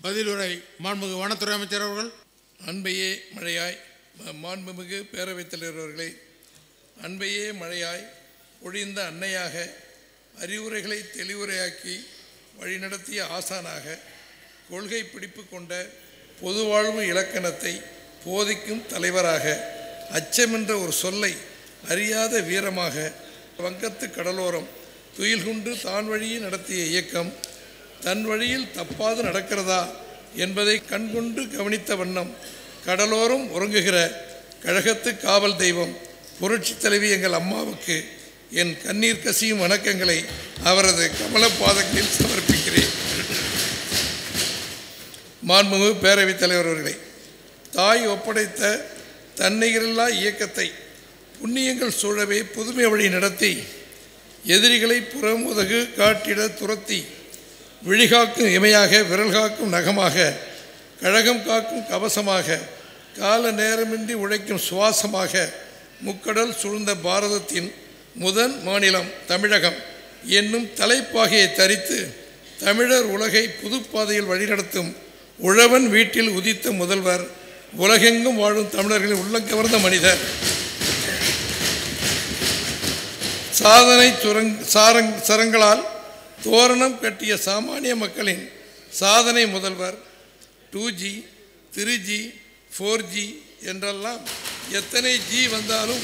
பதிலுரை மாண்புமிகு வனத்துறை அமைச்சர் அவர்கள் அன்பையே மழையாய் ம- மாண்புமிகு பேரவைத் தலைவர் அவர்களே அன்பையே மழையாய் பொழிந்த அன்னையாக அறிவுரைகளை தெளிவுரையாக்கி வழிநடத்திய ஆசானாக கொள்கை பிடிப்பு கொண்ட பொதுவாழ்வு இலக்கணத்தை போதிக்கும் தலைவராக அச்சமென்ற ஒரு சொல்லை அறியாத வீரமாக வங்கத்து கடலோரம் துயில் கொண்டு தான் வழியே நடத்திய இயக்கம் தன் வழியில் தப்பாது நடக்கிறதா என்பதை கண்கொண்டு கவனித்த வண்ணம் கடலோரம் உறங்குகிற கழகத்து காவல் தெய்வம் புரட்சி தலைவி எங்கள் அம்மாவுக்கு என் கண்ணீர் கசியும் வணக்கங்களை அவரது கமலப்பாதங்களில் சமர்ப்பிக்கிறேன் மாண்புமிகு பேரவைத் தலைவர் அவர்களே தாய் ஒப்படைத்த தன்னிகரில்லா இயக்கத்தை புண்ணியங்கள் சூழவே புதுமை வழி நடத்தி எதிரிகளை புறமுதகு காட்டிட துரத்தி விழிகாக்கும் இமையாக விரல் காக்கும் நகமாக கழகம் காக்கும் கவசமாக கால நேரமின்றி உழைக்கும் சுவாசமாக முக்கடல் சூழ்ந்த பாரதத்தின் முதன் மாநிலம் தமிழகம் என்னும் தலைப்பாகையை தரித்து தமிழர் உலகை புதுப்பாதையில் வழிநடத்தும் உழவன் வீட்டில் உதித்த முதல்வர் உலகெங்கும் வாழும் தமிழர்களின் உள்ளங்கவர்ந்த மனிதர் சாதனை சுரங் சாரங் சரங்களால் தோரணம் கட்டிய சாமானிய மக்களின் சாதனை முதல்வர் two G three G four G என்றெல்லாம் எத்தனை ஜி வந்தாலும்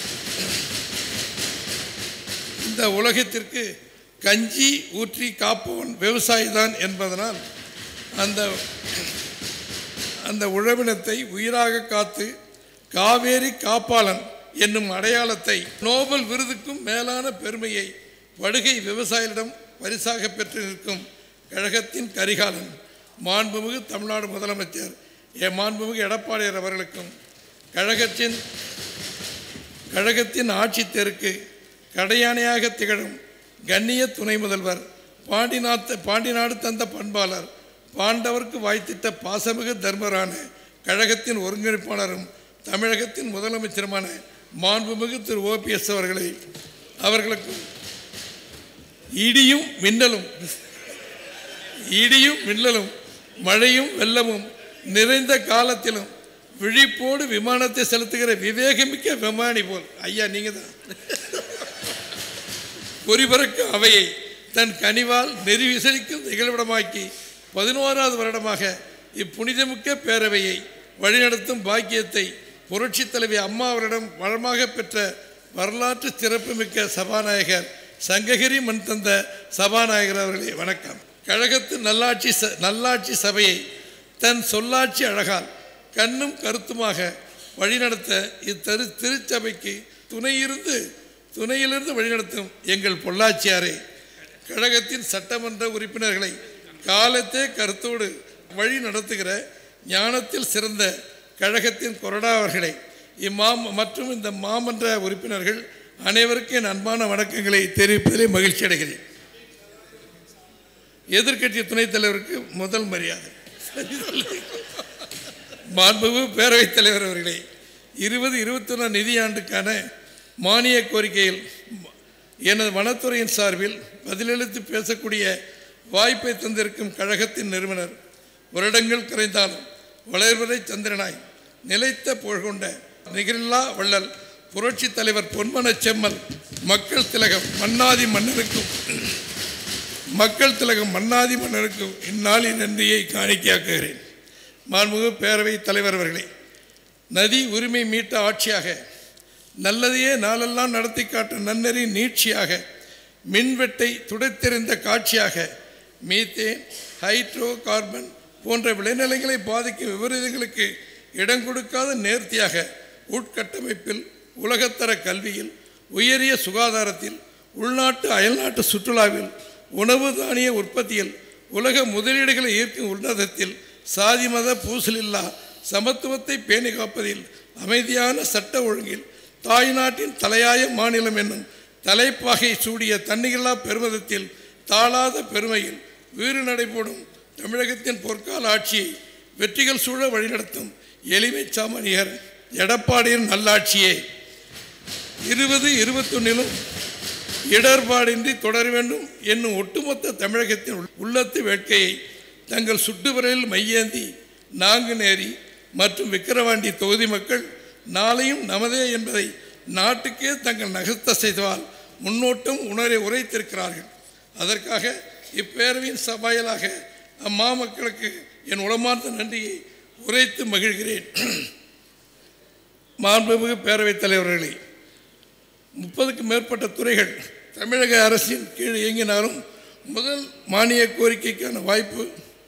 இந்த உலகத்திற்கு கஞ்சி ஊற்றி காப்பவன் விவசாயிதான் என்பதனால் அந்த அந்த உழவினத்தை உயிராக காத்து காவேரி காப்பாளன் என்னும் அடையாளத்தை நோபல் விருதுக்கும் மேலான பெருமையை வடுகை விவசாயிகளிடம் பரிசாக பெற்று நிற்கும் கழகத்தின் கரிகாலன் மாண்புமிகு தமிழ்நாடு முதலமைச்சர் எ மாண்புமிகு எடப்பாடியார் அவர்களுக்கும் கழகத்தின் கழகத்தின் ஆட்சி தெருக்கு கடையானையாக திகழும் கண்ணிய துணை முதல்வர் பாண்டிநாத்த பாண்டிநாடு தந்த பண்பாளர் பாண்டவர்க்கு வாய்த்திட்ட பாசமிகு தர்மரான கழகத்தின் ஒருங்கிணைப்பாளரும் தமிழகத்தின் முதலமைச்சருமான மாண்புமிகு திரு ஓபிஎஸ் அவர்களை அவர்களுக்கும் இடியும் மின்னலும் இடியும் மின்னலும் மழையும் வெள்ளமும் நிறைந்த காலத்திலும் விழிப்போடு விமானத்தை செலுத்துகிற விவேகமிக்க விமானி போல் ஐயா நீங்க தான் பொறிபறக்க அவையை தன் கனிவால் நெறி விசரிக்கும் நிகழ்விடமாக்கி பதினோராவது வருடமாக இப்புனிதமிக்க பேரவையை வழிநடத்தும் பாக்கியத்தை புரட்சி தலைவி அம்மா அவரிடம் வளமாக பெற்ற வரலாற்று சிறப்புமிக்க சபாநாயகர் சங்ககிரி மண் தந்த சபாநாயகர் அவர்களே வணக்கம் கழகத்து நல்லாட்சி ச நல்லாட்சி சபையை தன் சொல்லாட்சி அழகால் கண்ணும் கருத்துமாக வழிநடத்த இத்தரு திருச்சபைக்கு துணையிருந்து துணையிலிருந்து வழிநடத்தும் எங்கள் பொள்ளாச்சியாரே கழகத்தின் சட்டமன்ற உறுப்பினர்களை காலத்தே கருத்தோடு வழி நடத்துகிற ஞானத்தில் சிறந்த கழகத்தின் கொறடா அவர்களை இம்மாம் மற்றும் இந்த மாமன்ற உறுப்பினர்கள் அனைவருக்கும் என் அன்பான வணக்கங்களை தெரிவிப்பதிலே மகிழ்ச்சி அடைகிறேன் எதிர்க்கட்சி துணைத் தலைவருக்கு முதல் மரியாதை மாண்புமிகு பேரவைத் தலைவர் அவர்களே இருபது இருபத்தொன்று நிதியாண்டுக்கான மானிய கோரிக்கையில் எனது வனத்துறையின் சார்பில் பதிலளித்து பேசக்கூடிய வாய்ப்பை தந்திருக்கும் கழகத்தின் நிறுவனர் வருடங்கள் குறைந்தாலும் வளர்வரை சந்திரனாய் நிலைத்த புகழ்கொண்ட நிகரில்லா வள்ளல் புரட்சி தலைவர் பொன்மனச் செம்மல் மக்கள் திலகம் மன்னாதி மன்னருக்கும் மக்கள் திலகம் மன்னாதி மன்னருக்கும் இந்நாளின் நன்றியை காணிக்கையாக்குகிறேன் மாண்புமிகு பேரவை தலைவர் அவர்களே நதி உரிமை மீட்ட ஆட்சியாக நல்லதையே நாளெல்லாம் நடத்தி காட்டும் நன்னெறி நீட்சியாக மின்வெட்டை துடைத்தெறிந்த காட்சியாக மீத்தேன் ஹைட்ரோ கார்பன் போன்ற விளைநிலங்களை பாதிக்கும் விபரீதங்களுக்கு இடம் கொடுக்காத நேர்த்தியாக உட்கட்டமைப்பில் உலகத்தர கல்வியில் உயரிய சுகாதாரத்தில் உள்நாட்டு அயல்நாட்டு சுற்றுலாவில் உணவு தானிய உற்பத்தியில் உலக முதலீடுகளை ஈர்க்கும் உன்னதத்தில் சாதி மத பூசலில்லா சமத்துவத்தை பேணி காப்பதில் அமைதியான சட்ட ஒழுங்கில் தாய்நாட்டின் தலையாய மாநிலம் என்னும் தலைப்பாகை சூடிய தன்னிகல்லா பெருமிதத்தில் தாளாத பெருமையில் வீறு நடைபோடும் தமிழகத்தின் பொற்கால ஆட்சியை வெற்றிகள் சூழ வழிநடத்தும் எளிமை சாமானியர் எடப்பாடியின் நல்லாட்சியே இருபது இருபத்தொன்னிலும் இடர்பாடின்றி தொடர வேண்டும் என்னும் ஒட்டுமொத்த தமிழகத்தின் உள்ளத்து வேட்கையை தங்கள் சுட்டுவிரலில் மையேந்தி நாங்குநேரி மற்றும் விக்கிரவாண்டி தொகுதி மக்கள் நாளையும் நமதே என்பதை நாட்டுக்கே தங்கள் நகர்த்த செய்தவால் முன்னோட்டம் உணரை உரைத்திருக்கிறார்கள் அதற்காக இப்பேரவையின் சபாயலாக அம்மா மக்களுக்கு என் உளமார்ந்த நன்றியை உரைத்து மகிழ்கிறேன் மாண்புமிகு பேரவைத் தலைவர்களே முப்பதுக்கு மேற்பட்ட துறைகள் தமிழக அரசின் கீழ் இயங்கினாலும் முதல் மானிய கோரிக்கைக்கான வாய்ப்பு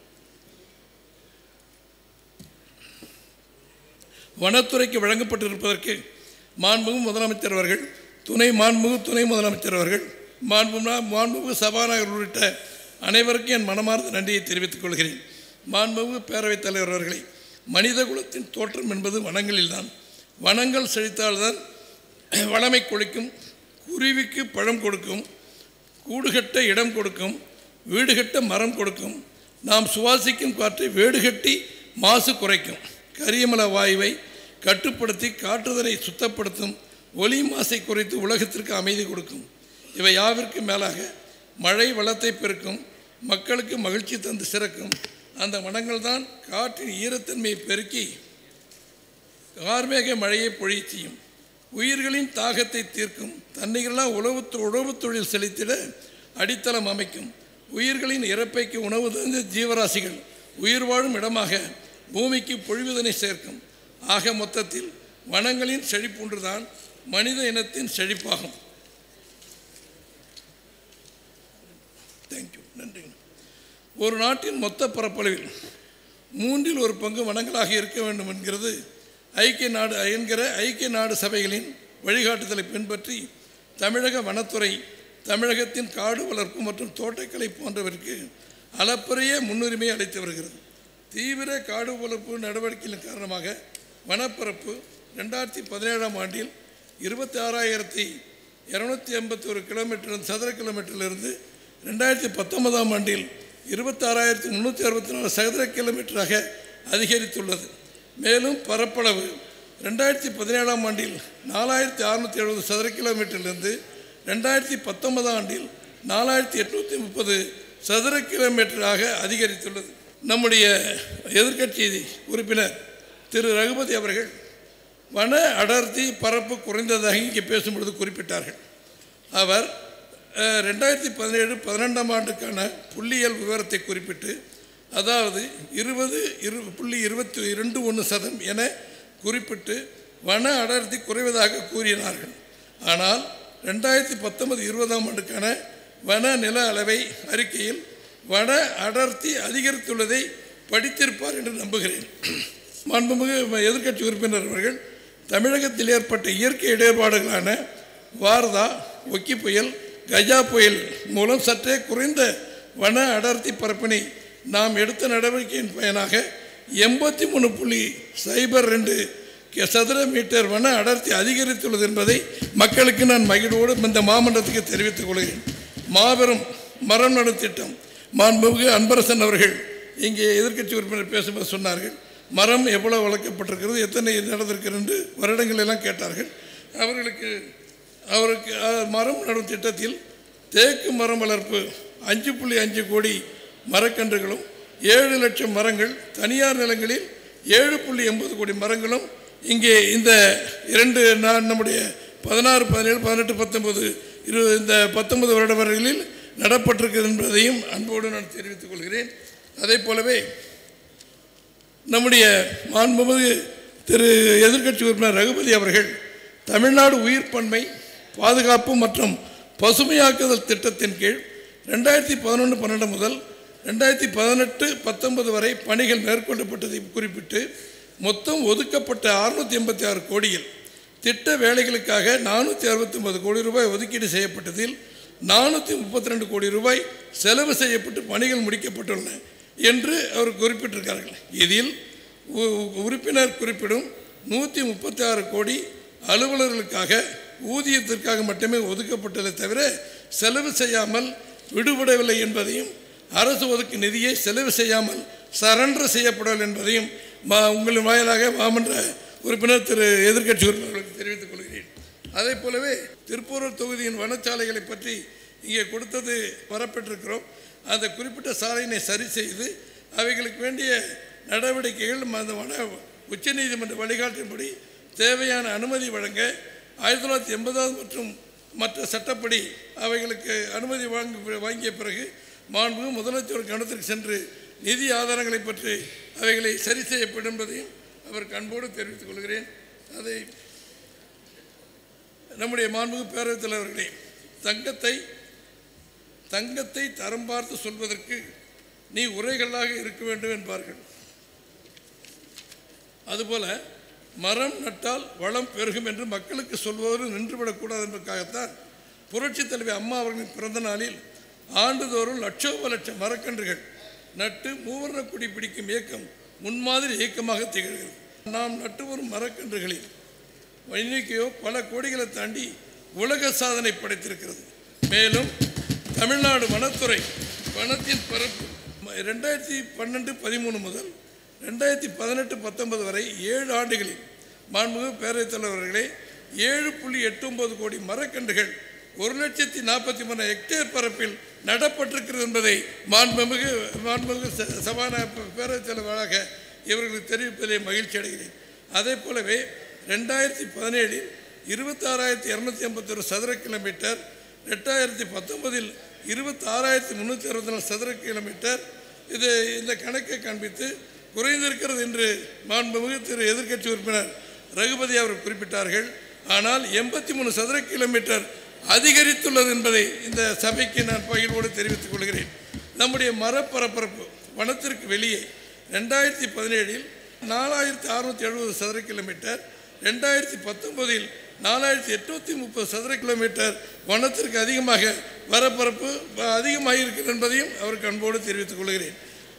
வனத்துறைக்கு வழங்கப்பட்டிருப்பதற்கு மாண்புமிகு முதலமைச்சர் அவர்கள் துணை மாண்புமிகு துணை முதலமைச்சர் அவர்கள் மாண்புமிகு மாண்புமிகு சபாநாயகர் உள்ளிட்ட அனைவருக்கும் என் மனமார்ந்த நன்றியை தெரிவித்துக் கொள்கிறேன் மாண்புமிகு பேரவைத் தலைவர் அவர்களை மனித குலத்தின் தோற்றம் என்பது வனங்களில்தான் வனங்கள் செழித்தால்தான் வளமை கொளிக்கும் குருவிக்கு பழம் கொடுக்கும் கூடுகட்ட இடம் கொடுக்கும் வீடுகட்ட மரம் கொடுக்கும் நாம் சுவாசிக்கும் காற்றை வேடுகட்டி மாசு குறைக்கும் கரியமல வாயுவை கட்டுப்படுத்தி காற்றுதலை சுத்தப்படுத்தும் ஒலி மாசை குறைத்து உலகத்திற்கு அமைதி கொடுக்கும் இவை யாவிற்கு மேலாக மழை வளத்தை பெருக்கும் மக்களுக்கு மகிழ்ச்சி தந்து சிறக்கும் அந்த வனங்கள் தான் காற்றின் ஈரத்தன்மையை பெருக்கி கார்மேக மழையை பொழியச் செய்யும் உயிர்களின் தாகத்தை தீர்க்கும் தன்னிகரெல்லாம் உழவு உழவுத் தொழில் செலுத்திட அடித்தளம் அமைக்கும் உயிர்களின் இறப்பைக்கு உணவு தந்த ஜீவராசிகள் உயிர் வாழும் இடமாக பூமிக்கு பொழிவுதனை சேர்க்கும் ஆக மொத்தத்தில் வனங்களின் செழிப்பொன்றுதான் மனித இனத்தின் செழிப்பாகும் தேங்க்யூ நன்றி ஒரு நாட்டின் மொத்த பரப்பளவில் மூன்றில் ஒரு பங்கு வனங்களாக இருக்க வேண்டும் என்கிறது ஐக்கிய நாடு என்கிற ஐக்கிய நாடு சபைகளின் வழிகாட்டுதலை பின்பற்றி தமிழக வனத்துறை தமிழகத்தின் காடு வளர்ப்பு மற்றும் தோட்டக்கலை போன்றவருக்கு அளப்பரிய முன்னுரிமை அளித்து வருகிறது தீவிர காடு வளர்ப்பு நடவடிக்கையின் காரணமாக வனப்பரப்பு ரெண்டாயிரத்தி பதினேழாம் ஆண்டில் இருபத்தி ஆறாயிரத்தி இரநூத்தி எண்பத்தி ஒரு கிலோமீட்டர் சதுர கிலோமீட்டரிலிருந்து ரெண்டாயிரத்தி பத்தொன்பதாம் ஆண்டில் இருபத்தாறாயிரத்தி முந்நூற்றி அறுபத்தி நாலு சதுர கிலோமீட்டராக அதிகரித்துள்ளது மேலும் பரப்பளவு ரெண்டாயிரத்தி பதினேழாம் ஆண்டில் நாலாயிரத்தி அறுநூற்றி எழுபது சதுர கிலோமீட்டரிலிருந்து ரெண்டாயிரத்தி பத்தொன்பதாம் ஆண்டில் நாலாயிரத்தி எட்நூற்றி முப்பது சதுர கிலோமீட்டராக அதிகரித்துள்ளது நம்முடைய எதிர்க்கட்சி உறுப்பினர் திரு ரகுபதி அவர்கள் வன அடர்த்தி பரப்பு குறைந்ததாக இங்கே பேசும்பொழுது குறிப்பிட்டார்கள் அவர் அஹ், ரெண்டாயிரத்தி பதினேழு பதினெண்டாம் ஆண்டுக்கான புள்ளியியல் விவரத்தை குறிப்பிட்டு அதாவது இருபது இரு புள்ளி இருபத்தி இரண்டு ஒன்று சதம் என குறிப்பிட்டு வன அடர்த்தி குறைவதாக கூறினார்கள் ஆனால் ரெண்டாயிரத்தி பத்தொன்பது இருபதாம் ஆண்டுக்கான வன நில அளவை அறிக்கையில் வன அடர்த்தி அதிகரித்துள்ளதை படித்திருப்பார் என்று நம்புகிறேன் மாண்புமிகு எதிர்க்கட்சி உறுப்பினர் அவர்கள் தமிழகத்தில் ஏற்பட்ட இயற்கை இடர்பாடுகளான வார்தா ஒக்கி புயல் கஜா புயல் மூலம் சற்றே குறைந்த வன அடர்த்தி பரப்பினை நாம் எடுத்த நடவடிக்கையின் பயனாக எண்பத்தி மூணு புள்ளி சைபர் ரெண்டு கி- சதுர மீட்டர் வன அடர்த்தி அதிகரித்துள்ளது என்பதை மக்களுக்கு நான் மகிழ்வோடு இந்த மாமன்றத்துக்கு தெரிவித்துக் கொள்கிறேன் மாபெரும் மரம் நடும் திட்டம் மாண்புமிகு அன்பரசன் அவர்கள் இங்கே எதிர்க்கட்சி உறுப்பினர் பேசும்போது சொன்னார்கள் மரம் எவ்வளவு வளர்க்கப்பட்டிருக்கிறது எத்தனை நடந்திருக்கிறது என்று வருடங்கள் எல்லாம் கேட்டார்கள் அவர்களுக்கு அவருக்கு அஹ், மரம் நடும் திட்டத்தில் தேக்கு மரம் வளர்ப்பு அஞ்சு புள்ளி அஞ்சு கோடி மரக்கன்றுகளும் ஏழு லட்சம் மரங்கள் தனியார் நிலங்களில் ஏழு புள்ளி எண்பது கோடி மரங்களும் இங்கே இந்த இரண்டு நான் நம்முடைய பதினாறு பதினேழு பதினெட்டு பத்தொன்பது இரு இந்த பத்தொன்பது வருட வரைகளில் நடப்பட்டிருக்கிறது என்பதையும் அன்போடு நான் தெரிவித்துக் கொள்கிறேன் அதே போலவே நம்முடைய மாண்புமிகு திரு எதிர்க்கட்சி உறுப்பினர் ரகுபதி அவர்கள் தமிழ்நாடு உயிர் பன்மை பாதுகாப்பு மற்றும் பசுமையாக்குதல் திட்டத்தின் கீழ் ரெண்டாயிரத்தி பதினொன்று பன்னெண்டு முதல் ரெண்டாயிரத்தி பதினெட்டு பத்தொன்பது வரை பணிகள் மேற்கொள்ளப்பட்டதை குறிப்பிட்டு மொத்தம் ஒதுக்கப்பட்ட அறுநூற்றி எண்பத்தி ஆறு கோடியில் திட்ட வேலைகளுக்காக நானூற்றி அறுபத்தி ஒன்பது கோடி ரூபாய் ஒதுக்கீடு செய்யப்பட்டதில் நானூற்றி முப்பத்தி ரெண்டு கோடி ரூபாய் செலவு செய்யப்பட்டு பணிகள் முடிக்கப்பட்டுள்ளன என்று அவர் குறிப்பிட்டிருக்கார்கள் இதில் உ- உறுப்பினர் குறிப்பிடும் நூற்றி முப்பத்தி ஆறு கோடி அலுவலர்களுக்காக ஊதியத்திற்காக மட்டுமே ஒதுக்கப்பட்டதை தவிர செலவு செய்யாமல் விடுபடவில்லை என்பதையும் அரசு ஒதுக்கும் நிதியை செலவு செய்யாமல் சரண்டர் செய்யப்படவில்லை என்பதையும் மா உங்களின் வாயிலாக மாமன்ற உறுப்பினர் திரு எதிர்க்கட்சி உறுப்பினர்களுக்கு தெரிவித்துக் கொள்கிறேன் அதே போலவே திருப்பூரூர் தொகுதியின் வனச்சாலைகளை பற்றி இங்கே கொடுத்தது வரப்பெற்றிருக்கிறோம் அந்த குறிப்பிட்ட சாலையினை சரி செய்து அவைகளுக்கு வேண்டிய நடவடிக்கைகள் அந்த வன உச்சநீதிமன்ற வழிகாட்டின்படி தேவையான அனுமதி வழங்க ஆயிரத்தி தொள்ளாயிரத்தி எண்பதாவது மற்றும் மற்ற சட்டப்படி அவைகளுக்கு அனுமதி வாங்கி வாங்கிய பிறகு மாண்பு முதலமைச்சர் கவனத்திற்கு சென்று நிதி ஆதாரங்களை பற்றி அவைகளை சரி செய்யப்படும் என்பதையும் அவருக்கு அன்போடு தெரிவித்துக் கொள்கிறேன் அதை நம்முடைய மாண்புமிகு பேரவைத் தலைவர்களே தங்கத்தை தங்கத்தை தரம் பார்த்து சொல்வதற்கு நீ உரைகளாக இருக்க வேண்டும் என்பார்கள் அதுபோல மரம் நட்டால் வளம் பெருகும் என்று மக்களுக்கு சொல்வதோடு நின்றுவிடக்கூடாது என்பதற்காகத்தான் புரட்சித் தலைவி அம்மா அவர்களின் பிறந்த நாளில் ஆண்டுதோறும் லட்சோப லட்சம் மரக்கன்றுகள் நட்டு மூவர்ண கொடி பிடிக்கும் இயக்கம் முன்மாதிரி இயக்கமாக திகழ்கிறது நாம் நட்டு வரும் மரக்கன்றுகளில் எண்ணிக்கையோ பல கோடிகளை தாண்டி உலக சாதனை படைத்திருக்கிறது மேலும் தமிழ்நாடு வனத்துறை வனத்தின் பரப்பு ரெண்டாயிரத்தி பன்னெண்டு பதிமூணு முதல் ரெண்டாயிரத்தி பதினெட்டு பத்தொன்பது வரை ஏழு ஆண்டுகளில் மாண்புமிகு பேரவைத் தலைவர்களே ஏழு புள்ளி எட்டு ஒன்பது கோடி மரக்கன்றுகள் ஒரு லட்சத்தி நாற்பத்தி மூணு ஹெக்டேர் பரப்பில் நடப்பட்டிருக்கிறது என்பதை மாண்புமிகு மாண்புமிகு ச- சபாநாயக பேரவைத் தலைவராக இவர்களுக்கு தெரிவிப்பதிலே மகிழ்ச்சி அடைகிறேன் அதே போலவே ரெண்டாயிரத்தி பதினேழில் இருபத்தாறாயிரத்தி இரநூத்தி ஐம்பத்தொரு சதுர கிலோமீட்டர் ரெண்டாயிரத்தி பத்தொன்பதில் இருபத்தாறாயிரத்தி முந்நூற்றி அறுபத்தி நாலு சதுர கிலோமீட்டர் இது இந்த கணக்கை காண்பித்து குறைந்திருக்கிறது என்று மாண்புமிகு திரு எதிர்க்கட்சி உறுப்பினர் ரகுபதி அவர் குறிப்பிட்டார்கள் ஆனால் எண்பத்தி மூணு சதுர கிலோமீட்டர் அதிகரித்துள்ளது என்பதை இந்த சபைக்கு நான் பகிர்வோடு தெரிவித்துக் கொள்கிறேன் நம்முடைய மரப்பரப்பரப்பு வனத்திற்கு வெளியே ரெண்டாயிரத்தி பதினேழில் நாலாயிரத்தி அறுநூத்தி எழுபது சதுர கிலோமீட்டர் ரெண்டாயிரத்தி பத்தொன்பதில் நாலாயிரத்தி எட்நூற்றி முப்பது சதுர கிலோமீட்டர் வனத்திற்கு அதிகமாக வரப்பரப்பு அதிகமாக இருக்கிறது என்பதையும் அவருக்கு அன்போடு தெரிவித்துக் கொள்கிறேன்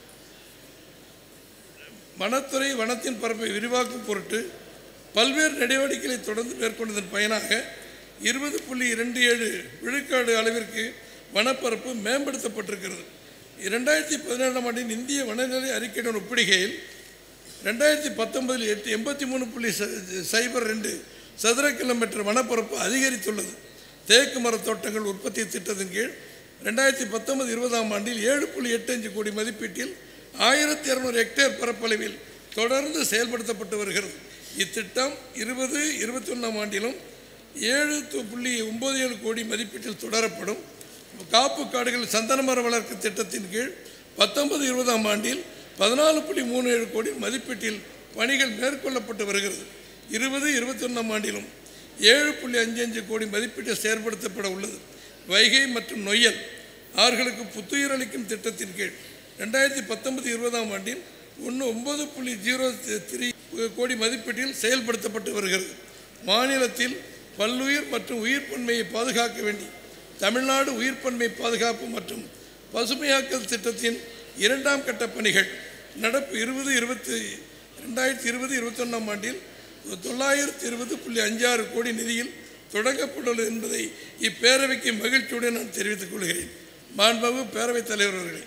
வனத்துறை வனத்தின் பரப்பை விரிவாக்கும் பொருட்டு பல்வேறு நடவடிக்கைகளை தொடர்ந்து மேற்கொண்டதன் பயனாக இருபது புள்ளி இரண்டு ஏழு விழுக்காடு அளவிற்கு வனப்பரப்பு மேம்படுத்தப்பட்டிருக்கிறது இரண்டாயிரத்தி பதினேழாம் ஆண்டின் இந்திய வனநிலை அறிக்கையுடன் ஒப்பிடுகையில் ரெண்டாயிரத்தி பத்தொன்பதில் எட்டு எண்பத்தி மூணு புள்ளி ச- சைபர் ரெண்டு சதுர கிலோமீட்டர் வனப்பரப்பு அதிகரித்துள்ளது தேக்கு மரத் தோட்டங்கள் உற்பத்தி திட்டத்தின் கீழ் ரெண்டாயிரத்தி பத்தொன்பது இருபதாம் ஆண்டில் ஏழு புள்ளி எட்டு அஞ்சு கோடி மதிப்பீட்டில் ஆயிரத்தி இரநூறு ஹெக்டேர் பரப்பளவில் தொடர்ந்து செயல்படுத்தப்பட்டு வருகிறது இத்திட்டம் இருபது இருபத்தி ஒன்றாம் ஆண்டிலும் ஏழு து- புள்ளி ஒம்பது ஏழு கோடி மதிப்பீட்டில் தொடரப்படும் காப்பு காடுகள் சந்தன மர வளர்ப்பு திட்டத்தின் கீழ் பத்தொன்பது இருபதாம் ஆண்டில் பதினாலு புள்ளி மூணு ஏழு கோடி மதிப்பீட்டில் பணிகள் மேற்கொள்ளப்பட்டு வருகிறது இருபது இருபத்தி ஒன்றாம் ஆண்டிலும் ஏழு புள்ளி அஞ்சு அஞ்சு கோடி மதிப்பீட்டில் செயல்படுத்தப்பட உள்ளது வைகை மற்றும் நொய்யல் ஆறுகளுக்கு புத்துயிர் அளிக்கும் திட்டத்தின் கீழ் ரெண்டாயிரத்தி பத்தொன்பது இருபதாம் ஆண்டில் ஒன்று ஒன்பது புள்ளி ஜீரோ த்ரீ கோடி மதிப்பீட்டில் செயல்படுத்தப்பட்டு வருகிறது மாநிலத்தில் பல்லுயிர் மற்றும் உயிர் பன்மையை பாதுகாக்க வேண்டி தமிழ்நாடு உயிர் பன்மை பாதுகாப்பு மற்றும் பசுமையாக்கல் திட்டத்தின் இரண்டாம் கட்ட பணிகள் நடப்பு இருபது இருபத்தி ரெண்டாயிரத்தி இருபது இருபத்தொன்னாம் ஆண்டில் தொள்ளாயிரத்தி இருபது புள்ளி அஞ்சாறு கோடி நிதியில் தொடங்கப்பட்டுள்ளது என்பதை இப்பேரவைக்கு மகிழ்ச்சியுடன் நான் தெரிவித்துக் கொள்கிறேன் மாண்புமிகு பேரவைத் தலைவர் அவர்களே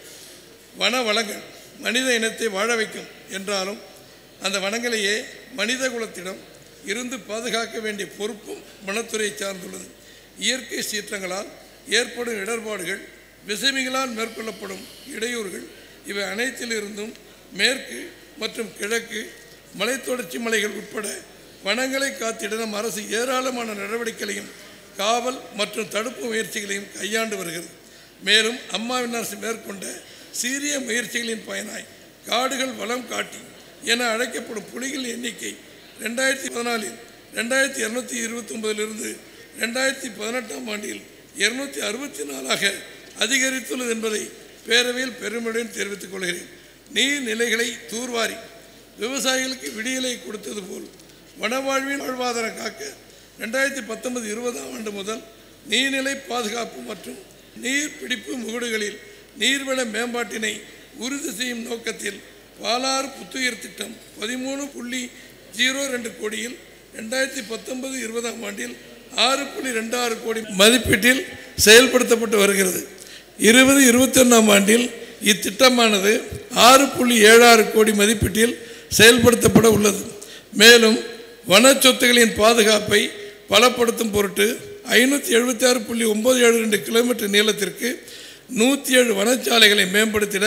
வன வளங்கள் மனித இனத்தை வாழ வைக்கும் என்றாலும் அந்த வனங்களையே மனித குலத்திடம் இருந்து பாதுகாக்க வேண்டிய பொறுப்பும் வனத்துறையை சார்ந்துள்ளது இயற்கை சீற்றங்களால் ஏற்படும் இடர்பாடுகள் விசமிகளால் மேற்கொள்ளப்படும் இடையூறுகள் இவை அனைத்திலிருந்தும் மேற்கு மற்றும் கிழக்கு மலைத்தொடர்ச்சி மலைகள் உட்பட வனங்களை காத்திட நம் அரசு ஏராளமான நடவடிக்கைகளையும் காவல் மற்றும் தடுப்பு முயற்சிகளையும் கையாண்டு வருகிறது மேலும் அம்மாவின் அரசு மேற்கொண்ட சீரிய முயற்சிகளின் பயனாய் காடுகள் வளம் காட்டி என அழைக்கப்படும் புலிகள் எண்ணிக்கை ரெண்டாயிரத்தி பதினாலில் ரெண்டாயிரத்தி இரநூத்தி இருபத்தி ஒன்பதிலிருந்து ரெண்டாயிரத்தி பதினெட்டாம் ஆண்டில் இருநூத்தி அறுபத்தி நாலாக அதிகரித்துள்ளது என்பதை பேரவையில் பெருமையுடன் தெரிவித்துக் கொள்கிறேன் நீர்நிலைகளை தூர்வாரி விவசாயிகளுக்கு விடியலை கொடுத்தது போல் வனவாழ்வின் வாழ்வாதாரம் காக்க ரெண்டாயிரத்தி பத்தொன்பது இருபதாம் ஆண்டு முதல் நீர்நிலை பாதுகாப்பு மற்றும் நீர் பிடிப்பு முகடுகளில் நீர்வள மேம்பாட்டினை உறுதி செய்யும் நோக்கத்தில் பாலாறு புத்துயிர் திட்டம் பதிமூணு புள்ளி ஜீரோ ரெண்டு கோடியில் ரெண்டாயிரத்தி பத்தொன்பது இருபதாம் ஆண்டில் ஆறு புள்ளி ரெண்டு ஆறு கோடி மதிப்பீட்டில் செயல்படுத்தப்பட்டு வருகிறது இருபது இருபத்தி ஒன்றாம் ஆண்டில் இத்திட்டமானது ஆறு புள்ளி ஏழாறு கோடி மதிப்பீட்டில் செயல்படுத்தப்பட உள்ளது மேலும் வன சொத்துகளின் பாதுகாப்பை பலப்படுத்தும் பொருட்டு ஐநூற்றி எழுபத்தி ஆறு புள்ளி ஒம்பது ஏழு ரெண்டு கிலோமீட்டர் நீளத்திற்கு நூற்றி ஏழு வனச்சாலைகளை மேம்படுத்திட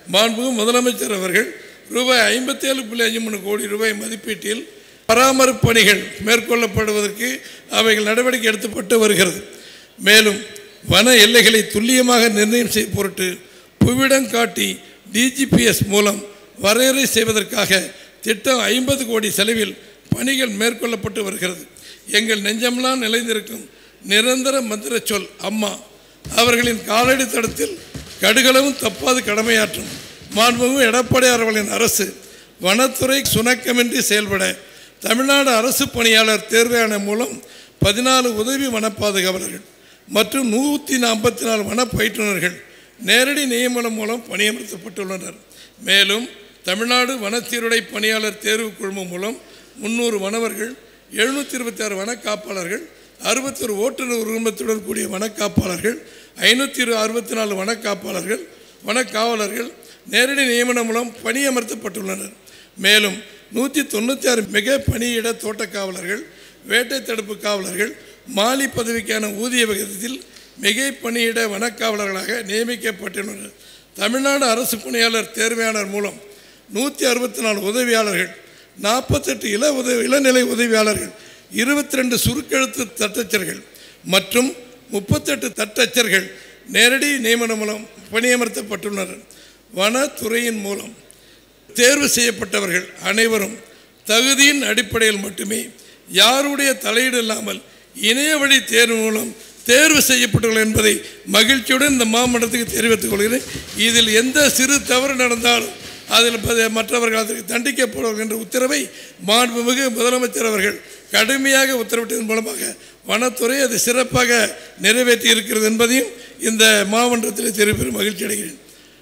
மாண்புமிகு முதலமைச்சர் அவர்கள் ரூபாய் ஐம்பத்தி ஏழு புள்ளி அஞ்சு மூணு கோடி ரூபாய் மதிப்பீட்டில் பராமரிப்பு பணிகள் மேற்கொள்ளப்படுவதற்கு அவைகள் நடவடிக்கை எடுக்கப்பட்டு வருகிறது மேலும் வன எல்லைகளை துல்லியமாக நிர்ணயம் செய்ய பொருட்டு புவிடம் காட்டி டிஜிபிஎஸ் மூலம் வரையறை செய்வதற்காக திட்டம் ஐம்பது கோடி செலவில் பணிகள் மேற்கொள்ளப்பட்டு வருகிறது எங்கள் நெஞ்சமெல்லாம் நிலைந்திருக்கும் நிரந்தர மந்திர சொல் அம்மா அவர்களின் காலடி தடத்தில் கடுகளவும் தப்பாது கடமையாற்றும் மாண்புமிகு எடப்பாடியார் அவர்களின் அரசு வனத்துறை சுணக்கமின்றி செயல்பட தமிழ்நாடு அரசு பணியாளர் தேர்வாணை மூலம் பதினாலு உதவி வன பாதுகாவலர்கள் மற்றும் நூற்றி ஐம்பத்தி நாலு வன பயிற்றுனர்கள் நேரடி நியமனம் மூலம் பணியமர்த்தப்பட்டுள்ளனர் மேலும் தமிழ்நாடு வனச்சீருடை பணியாளர் தேர்வு குழுமம் மூலம் முந்நூறு வனவர்கள் எழுநூற்றி இருபத்தி ஆறு வன காப்பாளர்கள் அறுபத்தொரு ஓட்டுநர் உரிமத்துடன் கூடிய வனக்காப்பாளர்கள் ஐநூற்றி அறுபத்தி நாலு வனக்காப்பாளர்கள் வனக்காவலர்கள் நேரடி நியமனம் மூலம் பணியமர்த்தப்பட்டுள்ளனர் மேலும் நூற்றி தொண்ணூற்றி ஆறு மிக பணியிட தோட்டக்காவலர்கள் வேட்டை தடுப்பு காவலர்கள் மாலி பதவிக்கான ஊதிய விகிதத்தில் மிகை பணியிட வனக்காவலர்களாக நியமிக்கப்பட்டுள்ளனர் தமிழ்நாடு அரசு பணியாளர் தேர்வையாளர் மூலம் நூற்றி அறுபத்தி நாலு உதவியாளர்கள் நாற்பத்தெட்டு இள உதவி இளநிலை உதவியாளர்கள் இருபத்தி ரெண்டு சுருக்கெழுத்து தட்டச்சர்கள் மற்றும் முப்பத்தெட்டு தட்டச்சர்கள் நேரடி நியமனம் மூலம் பணியமர்த்தப்பட்டுள்ளனர் வனத்துறையின் மூலம் தேர்வு செய்யப்பட்டவர்கள் அனைவரும் தகுதியின் அடிப்படையில் மட்டுமே யாருடைய தலையீடு இல்லாமல் இணைய வழி தேர்வு மூலம் தேர்வு செய்யப்பட்டுள்ளனர் என்பதை மகிழ்ச்சியுடன் இந்த மாமன்றத்துக்கு தெரிவித்துக் கொள்கிறேன் இதில் எந்த சிறு தவறு நடந்தாலும் அதில் ப- மற்றவர்கள் அதற்கு தண்டிக்கப்படுவார்கள் என்ற உத்தரவை மாண்புமிகு முதலமைச்சர் அவர்கள் கடுமையாக உத்தரவிட்டதன் மூலமாக வனத்துறை அது சிறப்பாக நிறைவேற்றி இருக்கிறது என்பதையும் இந்த மாமன்றத்தில் தெரிவிப்பதில் மகிழ்ச்சி அடைகிறேன்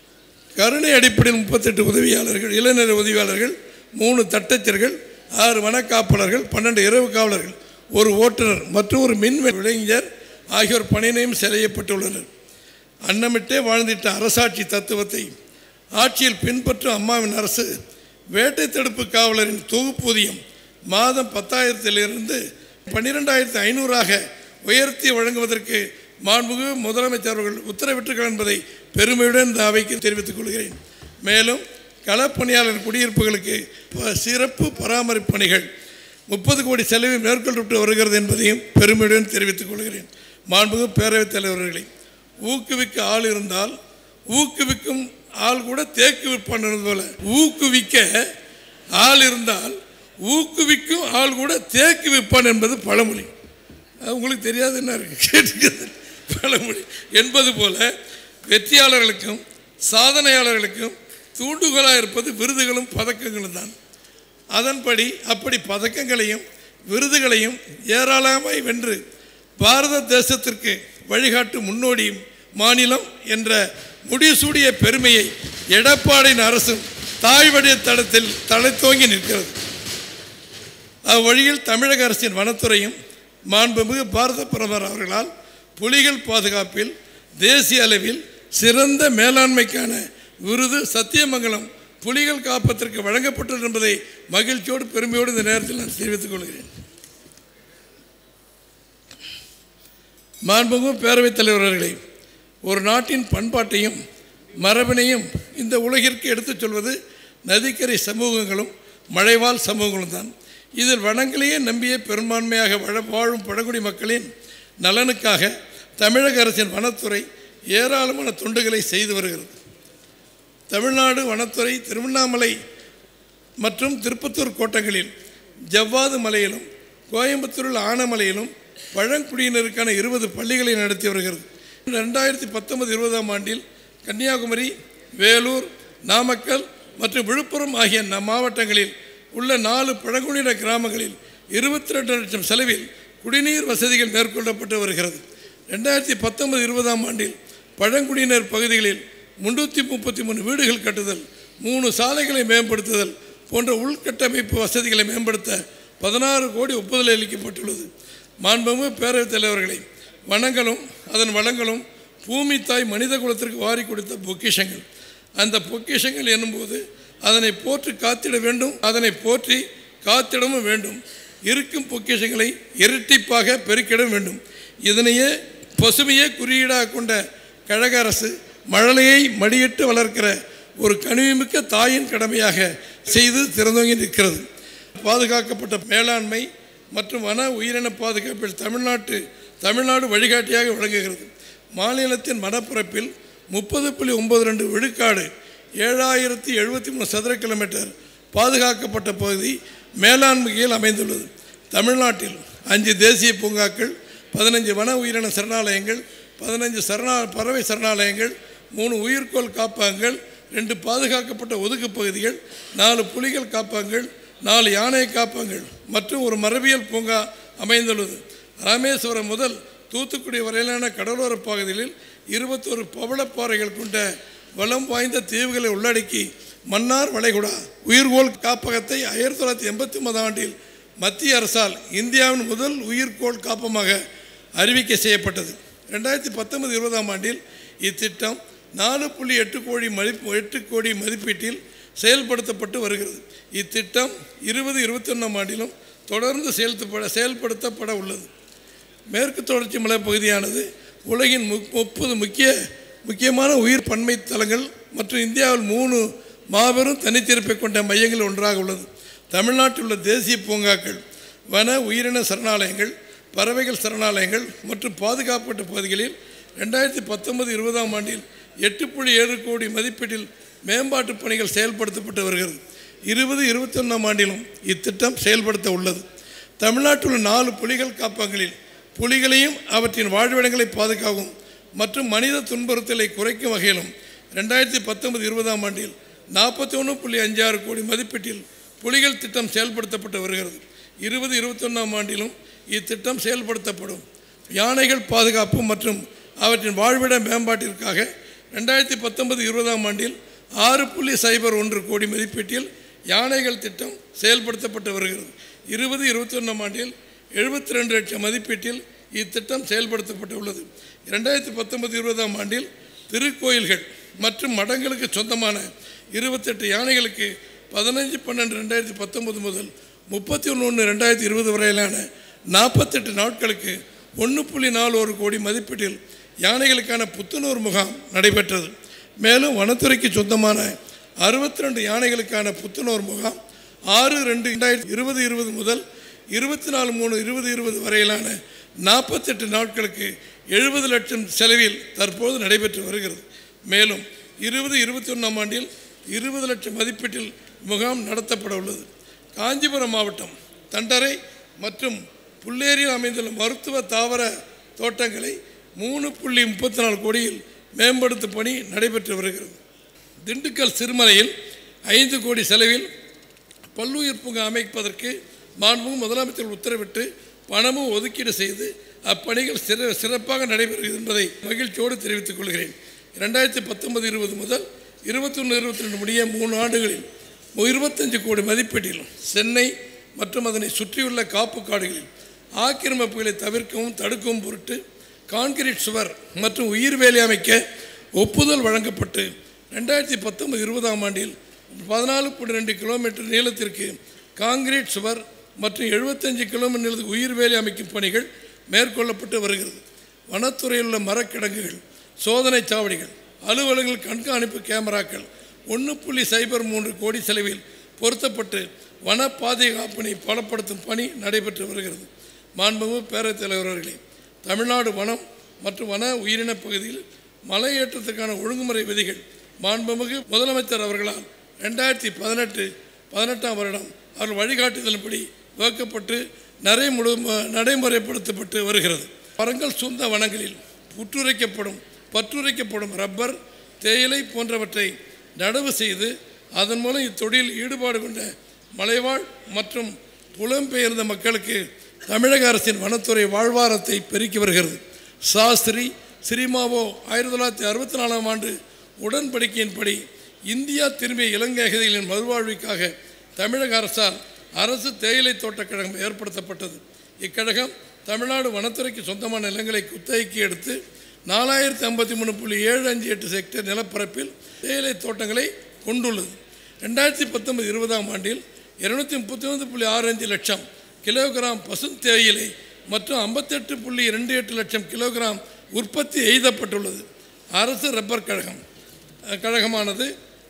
கருணை அடிப்படையில் முப்பத்தெட்டு உதவியாளர்கள் இளைஞர் உதவியாளர்கள் மூணு தட்டச்சர்கள் ஆறு வனக்காப்பாளர்கள் பன்னெண்டு இரவு காவலர்கள் ஒரு ஓட்டுநர் மற்றும் ஒரு மின் விளைஞர் ஆகியோர் பணியினையும் செய்யப்பட்டுள்ளனர் அன்னமிட்டே வாழ்ந்திட்ட அரசாட்சி தத்துவத்தை ஆட்சியில் பின்பற்றும் அம்மாவின் அரசு வேட்டை தடுப்பு காவலரின் தொகுப்பூதியம் மாதம் பத்தாயிரத்திலிருந்து பன்னிரெண்டாயிரத்தி ஐநூறாக உயர்த்தி வழங்குவதற்கு மாண்புமிகு முதலமைச்சர் அவர்கள் உத்தரவிட்டிருக்கிறார் என்பதை பெருமையுடன் இந்த அவைக்கு தெரிவித்துக் கொள்கிறேன் மேலும் களப்பணியாளர் குடியிருப்புகளுக்கு ப- சிறப்பு பராமரிப்பு பணிகள் முப்பது கோடி செலவில் மேற்கொள்ளப்பட்டு வருகிறது என்பதையும் பெருமையுடன் தெரிவித்துக் கொள்கிறேன் மாண்புமிகு பேரவைத் தலைவர்களை ஊக்குவிக்க ஆள் இருந்தால் ஊக்குவிக்கும் ஆள் கூட தேக்கு விற்பான் என்பது போல ஊக்குவிக்க ஆள் இருந்தால் ஊக்குவிக்கும் ஆள் கூட தேக்கு விற்பான் என்பது பழமொழி அது உங்களுக்கு தெரியாது என்ன இருக்கு கேட்டுக்கிறது பழமொழி என்பது போல வெற்றியாளர்களுக்கும் சாதனையாளர்களுக்கும் தூண்டுகோலாக இருப்பது விருதுகளும் பதக்கங்களும் தான் அதன்படி அப்படி பதக்கங்களையும் விருதுகளையும் ஏராளமாய் வென்று பாரத தேசத்திற்கு வழிகாட்டு முன்னோடி மாநிலம் என்ற முடிசூடிய பெருமையை எடப்பாடியின் அரசும் தாய்வழிய தடத்தில் தலைத்தோங்கி நிற்கிறது அவ்வழியில் தமிழக அரசின் வனத்துறையும் மாண்புமிகு பாரத பிரதமர் அவர்களால் புலிகள் பாதுகாப்பில் தேசிய அளவில் சிறந்த மேலாண்மைக்கான விருது சத்தியமங்கலம் புலிகள் காப்பதற்கு வழங்கப்பட்டது என்பதை மகிழ்ச்சியோடு பெருமையோடு இந்த நேரத்தில் நான் தெரிவித்துக் கொள்கிறேன் மாண்புமிகு பேரவைத் தலைவர் அவர்களே ஒரு நாட்டின் பண்பாட்டையும் மரபினையும் இந்த உலகிற்கு எடுத்துச் சொல்வது நதிக்கரை சமூகங்களும் மழைவாழ் சமூகங்களும் தான் இதில் வனங்களையே நம்பிய பெரும்பான்மையாக வாழ வாழும் பழங்குடி மக்களின் நலனுக்காக தமிழக அரசின் வனத்துறை ஏராளமான தொண்டுகளை செய்து வருகிறது தமிழ்நாடு வனத்துறை திருவண்ணாமலை மற்றும் திருப்பத்தூர் கோட்டங்களில் ஜவ்வாது மலையிலும் கோயம்புத்தூரில் ஆனமலையிலும் பழங்குடியினருக்கான இருபது பள்ளிகளை நடத்தி வருகிறது ரெண்டாயிரத்தி பத்தொன்பது இருபதாம் ஆண்டில் கன்னியாகுமரி வேலூர் நாமக்கல் மற்றும் விழுப்புரம் ஆகிய ந- மாவட்டங்களில் உள்ள நாலு பழங்குடியின கிராமங்களில் இருபத்தி ரெண்டு லட்சம் செலவில் குடிநீர் வசதிகள் மேற்கொள்ளப்பட்டு வருகிறது ரெண்டாயிரத்தி பத்தொன்பது இருபதாம் ஆண்டில் பழங்குடியினர் பகுதிகளில் முன்னூற்றி முப்பத்தி மூணு வீடுகள் கட்டுதல் மூணு சாலைகளை மேம்படுத்துதல் போன்ற உள்கட்டமைப்பு வசதிகளை மேம்படுத்த பதினாறு கோடி ஒப்புதல் அளிக்கப்பட்டுள்ளது மாண்புமிகு பேரவைத் தலைவர்களை வனங்களும் அதன் வளங்களும் பூமி தாய் மனித குலத்திற்கு வாரி கொடுத்த பொக்கிஷங்கள் அந்த பொக்கிஷங்கள் என்னும்போது அதனை போற்றி காத்திட வேண்டும் அதனை போற்றி காத்திடவும் வேண்டும் இருக்கும் பொக்கிஷங்களை இரட்டிப்பாக பெருக்கிட வேண்டும் இதனையே பசுமையே குறியீடாக கொண்ட கழக அரசு மழலையை மடியிட்டு வளர்க்கிற ஒரு கனிவுமிக்க தாயின் கடமையாக செய்து திறந்தோங்கி நிற்கிறது பாதுகாக்கப்பட்ட மேலாண்மை மற்றும் வன உயிரின பாதுகாப்பில் தமிழ்நாட்டு தமிழ்நாடு வழிகாட்டியாக விளங்குகிறது மாநிலத்தின் வனப்பரப்பில் முப்பது புள்ளி ஒன்பது ரெண்டு விழுக்காடு ஏழாயிரத்தி எழுபத்தி மூணு சதுர கிலோமீட்டர் பாதுகாக்கப்பட்ட பகுதி மேலாண்மையில் அமைந்துள்ளது தமிழ்நாட்டில் அஞ்சு தேசிய பூங்காக்கள் பதினஞ்சு வன உயிரின சரணாலயங்கள் பதினஞ்சு சரணா பறவை சரணாலயங்கள் மூணு உயிர்கோள் காப்பகங்கள் ரெண்டு பாதுகாக்கப்பட்ட ஒதுக்கு பகுதிகள் நாலு புலிகள் காப்பகங்கள் நாலு யானை காப்பகங்கள் மற்றும் ஒரு மரபியல் பூங்கா அமைந்துள்ளது ராமேஸ்வரம் முதல் தூத்துக்குடி வரையிலான கடலோர பகுதிகளில் இருபத்தொரு பவளப்பாறைகள் கொண்ட வளம் வாய்ந்த தீவுகளை உள்ளடக்கி மன்னார் வளைகுடா உயிர்கோள் காப்பகத்தை ஆயிரத்தி தொள்ளாயிரத்தி எண்பத்தி ஒன்பதாம் ஆண்டில் மத்திய அரசால் இந்தியாவின் முதல் உயிர்கோள் காப்பமாக அறிவிக்கை செய்யப்பட்டது ரெண்டாயிரத்தி பத்தொன்பது இருபதாம் ஆண்டில் இத்திட்டம் நாலு புள்ளி எட்டு கோடி மதிப்பு எட்டு கோடி மதிப்பீட்டில் செயல்படுத்தப்பட்டு வருகிறது இத்திட்டம் இருபது இருபத்தி ஒன்றாம் ஆண்டிலும் தொடர்ந்து செயல்பட செயல்படுத்தப்பட உள்ளது மேற்கு தொடர்ச்சி மலைப் பகுதியானது உலகின் மு முப்பது முக்கிய முக்கியமான உயிர் பன்மை தலங்கள் மற்றும் இந்தியாவில் மூணு மாபெரும் தனிச்சிறப்பை கொண்ட மையங்கள் ஒன்றாக உள்ளது தமிழ்நாட்டில் உள்ள தேசிய பூங்காக்கள் வன உயிரின சரணாலயங்கள் பறவைகள் சரணாலயங்கள் மற்றும் பாதுகாக்கப்பட்ட பகுதிகளில் ரெண்டாயிரத்தி பத்தொன்பது இருபதாம் ஆண்டில் எட்டு புள்ளி ஏழு கோடி மதிப்பீட்டில் மேம்பாட்டு பணிகள் செயல்படுத்தப்பட்டு வருகிறது இருபது இருபத்தொன்னாம் ஆண்டிலும் இத்திட்டம் செயல்படுத்த உள்ளது தமிழ்நாட்டில் உள்ள நாலு புலிகள் காப்பகங்களில் புலிகளையும் அவற்றின் வாழ்விடங்களை பாதுகாக்கும் மற்றும் மனித துன்புறுத்தலை குறைக்கும் வகையிலும் ரெண்டாயிரத்தி பத்தொன்பது இருபதாம் ஆண்டில் நாற்பத்தி ஒன்று புள்ளி அஞ்சாறு கோடி மதிப்பீட்டில் புலிகள் திட்டம் செயல்படுத்தப்பட்டு வருகிறது இருபது இருபத்தொன்னாம் ஆண்டிலும் இத்திட்டம் செயல்படுத்தப்படும் யானைகள் பாதுகாப்பு மற்றும் அவற்றின் வாழ்விட மேம்பாட்டிற்காக ரெண்டாயிரத்தி பத்தொன்பது இருபதாம் ஆண்டில் ஆறு புள்ளி சைபர் ஒன்று கோடி மதிப்பீட்டில் யானைகள் திட்டம் செயல்படுத்தப்பட்டு வருகிறது இருபது இருபத்தொன்னாம் ஆண்டில் எழுபத்தி ரெண்டு லட்சம் மதிப்பீட்டில் இத்திட்டம் செயல்படுத்தப்பட்டு உள்ளது ரெண்டாயிரத்தி பத்தொன்பது இருபதாம் ஆண்டில் திருக்கோயில்கள் மற்றும் மடங்களுக்கு சொந்தமான இருபத்தெட்டு யானைகளுக்கு பதினஞ்சு பன்னெண்டு ரெண்டாயிரத்தி பத்தொன்பது முதல் முப்பத்தி ஒன்று ஒன்று ரெண்டாயிரத்தி இருபது வரையிலான நாற்பத்தெட்டு நாட்களுக்கு ஒன்று புள்ளி நாலு ஒரு கோடி மதிப்பீட்டில் யானைகளுக்கான புத்துணர்வு முகாம் நடைபெற்றது மேலும் வனத்துறைக்கு சொந்தமான அறுபத்தி ரெண்டு யானைகளுக்கான புத்துணர்வு முகாம் ஆறு ரெண்டு ரெண்டாயிரத்தி இருபது இருபது முதல் இருபத்தி நாலு மூணு இருபது இருபது வரையிலான நாற்பத்தெட்டு நாட்களுக்கு எழுபது லட்சம் செலவில் தற்போது நடைபெற்று வருகிறது மேலும் இருபது இருபத்தி ஒன்றாம் ஆண்டில் இருபது லட்சம் மதிப்பீட்டில் முகாம் நடத்தப்பட உள்ளது காஞ்சிபுரம் மாவட்டம் தண்டரை மற்றும் புள்ளேரியில் அமைந்துள்ள மருத்துவ தாவர தோட்டங்களை மூணு புள்ளி முப்பத்தி நாலு கோடியில் மேம்படுத்தும் பணி நடைபெற்று வருகிறது திண்டுக்கல் சிறுமலையில் ஐந்து கோடி செலவில் பல்லுயிர் பூங்கா அமைப்பதற்கு மாண்புமிகு முதலமைச்சர் உத்தரவிட்டு பணமும் ஒதுக்கீடு செய்து அப்பணிகள் சிற சிறப்பாக நடைபெறுகிறது என்பதை மகிழ்ச்சியோடு தெரிவித்துக் கொள்கிறேன் ரெண்டாயிரத்தி பத்தொன்பது இருபது முதல் இருபத்தொன்று இருபத்தி ரெண்டு முடிய மூணு ஆண்டுகளில் இருபத்தஞ்சு கோடி மதிப்பீட்டில் சென்னை மற்றும் அதனை சுற்றியுள்ள காப்பு காடுகளில் ஆக்கிரமிப்புகளை தவிர்க்கவும் தடுக்கவும் பொருட்டு கான்கிரீட் சுவர் மற்றும் உயிர் வேலி அமைக்க ஒப்புதல் வழங்கப்பட்டு ரெண்டாயிரத்தி பத்தொன்பது இருபதாம் ஆண்டில் பதினாலு புள்ளி ரெண்டு கிலோமீட்டர் நீளத்திற்கு கான்கிரீட் சுவர் மற்றும் எழுபத்தஞ்சு கிலோமீட்டர் நீளத்துக்கு உயிர் வேலி அமைக்கும் பணிகள் மேற்கொள்ளப்பட்டு வருகிறது வனத்துறையில் உள்ள மரக்கிடங்குகள் சோதனை சாவடிகள் அலுவலகங்கள் கண்காணிப்பு கேமராக்கள் ஒன்று புள்ளி சைபர் மூன்று கோடி செலவில் பொருத்தப்பட்டு வன பாதுகாப்பினை பலப்படுத்தும் பணி நடைபெற்று வருகிறது மாண்புமிகு பேரவைத் தலைவர் அவர்களே தமிழ்நாடு வனம் மற்றும் வன உயிரின பகுதியில் மலையேற்றத்துக்கான ஒழுங்குமுறை விதிகள் மாண்புமிகு முதலமைச்சர் அவர்களால் ரெண்டாயிரத்தி பதினெட்டு பதினெட்டாம் வருடம் அவர்கள் வழிகாட்டுதலின்படி வகுக்கப்பட்டு நடைமுறை நடைமுறைப்படுத்தப்பட்டு வருகிறது மரங்கள் சொந்த வனங்களில் புற்றுரைக்கப்படும் பற்றுரைக்கப்படும் ரப்பர் தேயிலை போன்றவற்றை நடவு செய்து அதன் மூலம் இத்தொழில் ஈடுபாடு கொண்ட மலைவாழ் மற்றும் புலம்பெயர்ந்த மக்களுக்கு தமிழக அரசின் வனத்துறை வாழ்வாரத்தை பெருக்கி வருகிறது சாஸ்திரி சிரிமாவோ ஆயிரத்தி தொள்ளாயிரத்தி அறுபத்தி நாலாம் ஆண்டு உடன்படிக்கையின்படி இந்தியா திரும்பிய இலங்கை அகதிகளின் மறுவாழ்வுக்காக தமிழக அரசால் அரசு தேயிலை தோட்டக் கழகம் ஏற்படுத்தப்பட்டது இக்கழகம் தமிழ்நாடு வனத்துறைக்கு சொந்தமான நிலங்களை குத்தகைக்கு எடுத்து நாலாயிரத்தி ஐம்பத்தி மூணு புள்ளி ஏழு அஞ்சு எட்டு ஹெக்டேர் நிலப்பரப்பில் தேயிலை தோட்டங்களை கொண்டுள்ளது ரெண்டாயிரத்தி பத்தொன்பது இருபதாம் ஆண்டில் இருநூத்தி முப்பத்தி ஒன்பது புள்ளி ஆறு அஞ்சு லட்சம் கிலோகிராம் பசும் தேயிலை மற்றும் ஐம்பத்தெட்டு புள்ளி ரெண்டு எட்டு லட்சம் கிலோகிராம் உற்பத்தி எய்தப்பட்டுள்ளது அரசு ரப்பர் கழகம் அஹ், கழகமானது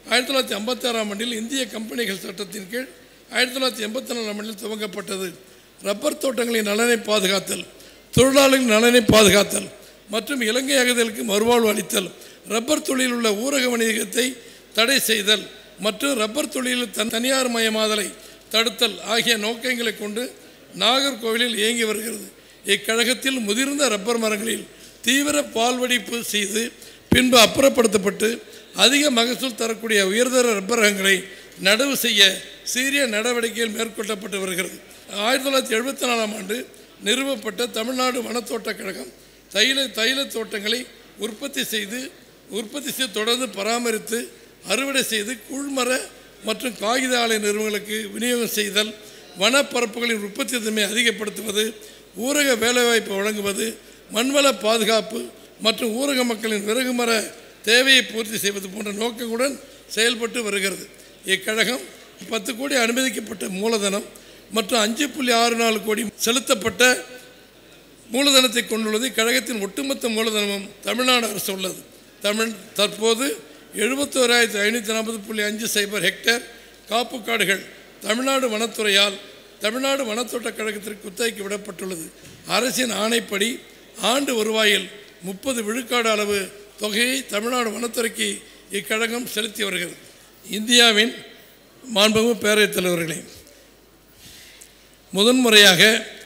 ஆயிரத்தி தொள்ளாயிரத்தி ஐம்பத்தாறாம் ஆண்டில் இந்திய கம்பெனிகள் சட்டத்தின் கீழ் ஆயிரத்தி தொள்ளாயிரத்தி எண்பத்தி நாலாம் ஆண்டில் துவங்கப்பட்டது ரப்பர் தோட்டங்களின் நலனை பாதுகாத்தல் தொழிலாளர்களின் நலனை பாதுகாத்தல் மற்றும் இலங்கை அகதிகளுக்கு மறுவாழ்வு அளித்தல் ரப்பர் தொழிலில் உள்ள ஊரக வணிகத்தை தடை செய்தல் மற்றும் ரப்பர் தொழிலில் தன் தனியார் மயமாதலை தடுத்தல் ஆகிய நோக்கங்களை கொண்டு நாகர்கோவிலில் இயங்கி வருகிறது இக்கழகத்தில் முதிர்ந்த ரப்பர் மரங்களில் தீவிர பால்வடிப்பு செய்து பின்பு அப்புறப்படுத்தப்பட்டு அதிக மகசூல் தரக்கூடிய உயர்தர ரப்பர் ரகங்களை நடவு செய்ய சீரிய நடவடிக்கைகள் மேற்கொள்ளப்பட்டு வருகிறது ஆயிரத்தி தொள்ளாயிரத்தி எழுபத்தி நாலாம் ஆண்டு நிறுவப்பட்ட தமிழ்நாடு வனத்தோட்டக் கழகம் தைல தைல தோட்டங்களை உற்பத்தி செய்து உற்பத்தி செய்து தொடர்ந்து பராமரித்து அறுவடை செய்து கூழ்மர மற்றும் காகித ஆலை நிறுவனங்களுக்கு விநியோகம் செய்தல் வனப்பரப்புகளின் உற்பத்தி தன்மையை அதிகப்படுத்துவது ஊரக வேலைவாய்ப்பு வழங்குவது மண்வள பாதுகாப்பு மற்றும் ஊரக மக்களின் விறகு மர தேவையை பூர்த்தி செய்வது போன்ற நோக்கங்களுடன் செயல்பட்டு வருகிறது இக்கழகம் பத்து கோடி அனுமதிக்கப்பட்ட மூலதனம் மற்றும் அஞ்சு புள்ளி ஆறு நாலு கோடி செலுத்தப்பட்ட மூலதனத்தை கொண்டுள்ளது கழகத்தின் ஒட்டுமொத்த மூலதனமும் தமிழ்நாடு அரசு உள்ளது தமிழ் தற்போது எழுபத்தோராயிரத்தி ஐநூற்றி நாற்பது புள்ளி அஞ்சு சைபர் ஹெக்டேர் காப்பு காடுகள் தமிழ்நாடு வனத்துறையால் தமிழ்நாடு வனத்தோட்டக் கழகத்திற்கு குத்தகைக்கு விடப்பட்டுள்ளது அரசின் ஆணைப்படி ஆண்டு வருவாயில் முப்பது விழுக்காடு அளவு தொகையை தமிழ்நாடு வனத்துறைக்கு இக்கழகம் செலுத்தி வருகிறது இந்தியாவின் மாண்புமிகு பேரவைத் தலைவர்களே முதன்முறையாக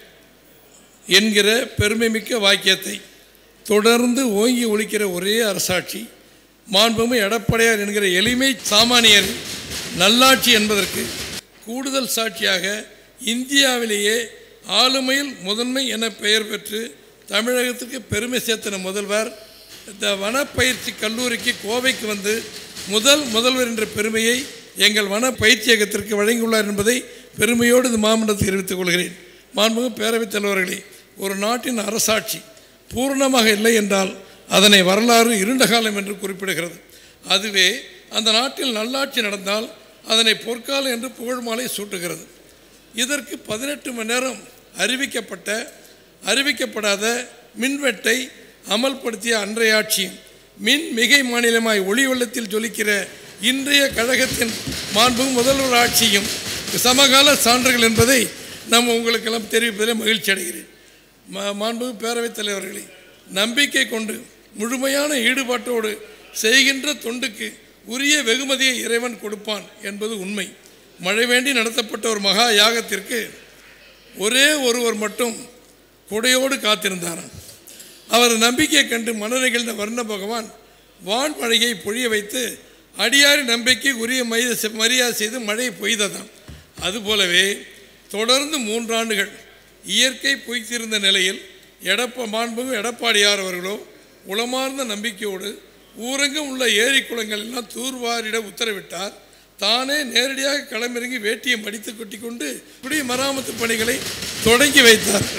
என்கிற பெருமைமிக்க வாக்கியத்தை தொடர்ந்து ஓங்கி ஒழிக்கிற ஒரே அரசாட்சி மாண்புமிகு எடப்பாடியார் என்கிற எளிமை சாமானியர் நல்லாட்சி என்பதற்கு கூடுதல் சாட்சியாக இந்தியாவிலேயே ஆளுமையில் முதன்மை என பெயர் பெற்று தமிழகத்துக்கு பெருமை சேர்த்தின முதல்வர் இந்த வனப்பயிற்சி கல்லூரிக்கு கோவைக்கு வந்து முதல் முதல்வர் என்ற பெருமையை எங்கள் வன பயிற்சியகத்திற்கு வழங்கியுள்ளார் என்பதை பெருமையோடு இந்த மாமன்றத்தில் தெரிவித்துக் கொள்கிறேன் மாண்புமிகு பேரவைத் தலைவர்களே ஒரு நாட்டின் அரசாட்சி பூரணமாக இல்லை என்றால் அதனை வரலாறு இருண்ட காலம் என்று குறிப்பிடுகிறது அதுவே அந்த நாட்டில் நல்லாட்சி நடந்தால் அதனை பொற்காலம் என்று புகழ் மாலை சூட்டுகிறது இதற்கு பதினெட்டு மணி நேரம் அறிவிக்கப்பட்ட அறிவிக்கப்படாத மின்வெட்டை அமல்படுத்திய அன்றைய ஆட்சியும் மின் மிகை மாநிலமாய் ஒளி வெள்ளத்தில் ஜொலிக்கிற இன்றைய கழகத்தின் மாண்பு முதல்வர் ஆட்சியும் சமகால சான்றுகள் என்பதை நாம் உங்களுக்கெல்லாம் தெரிவிப்பதில் மகிழ்ச்சி அடைகிறேன் மா- மாண்புமிகு பேரவைத் தலைவர்களே நம்பிக்கை கொண்டு முழுமையான ஈடுபாட்டோடு செய்கின்ற தொண்டுக்கு உரிய வெகுமதியை இறைவன் கொடுப்பான் என்பது உண்மை மழை வேண்டி நடத்தப்பட்ட ஒரு மகா யாகத்திற்கு ஒரே ஒருவர் மட்டும் கொடையோடு காத்திருந்தாராம் அவர் நம்பிக்கையை கண்டு மனநிகழ்ந்த வர்ண பகவான் வான் மழையை பொழிய வைத்து அடியாரி நம்பிக்கை உரிய மைத மரியாதை செய்து மழை பொய்ததாம் அதுபோலவே தொடர்ந்து மூன்றாண்டுகள் இயற்கை பொய்த்திருந்த நிலையில் எடப்ப மாண்புமிகு எடப்பாடியார் அவர்களோ உளமார்ந்த நம்பிக்கையோடு ஊரெங்கும் உள்ள ஏரி குளங்கள் எல்லாம் தூர்வாரிட உத்தரவிட்டார் தானே நேரடியாக களமிறங்கி வேட்டியை மடித்து கொட்டி கொண்டு குடி மராமத்து பணிகளை தொடங்கி வைத்தார்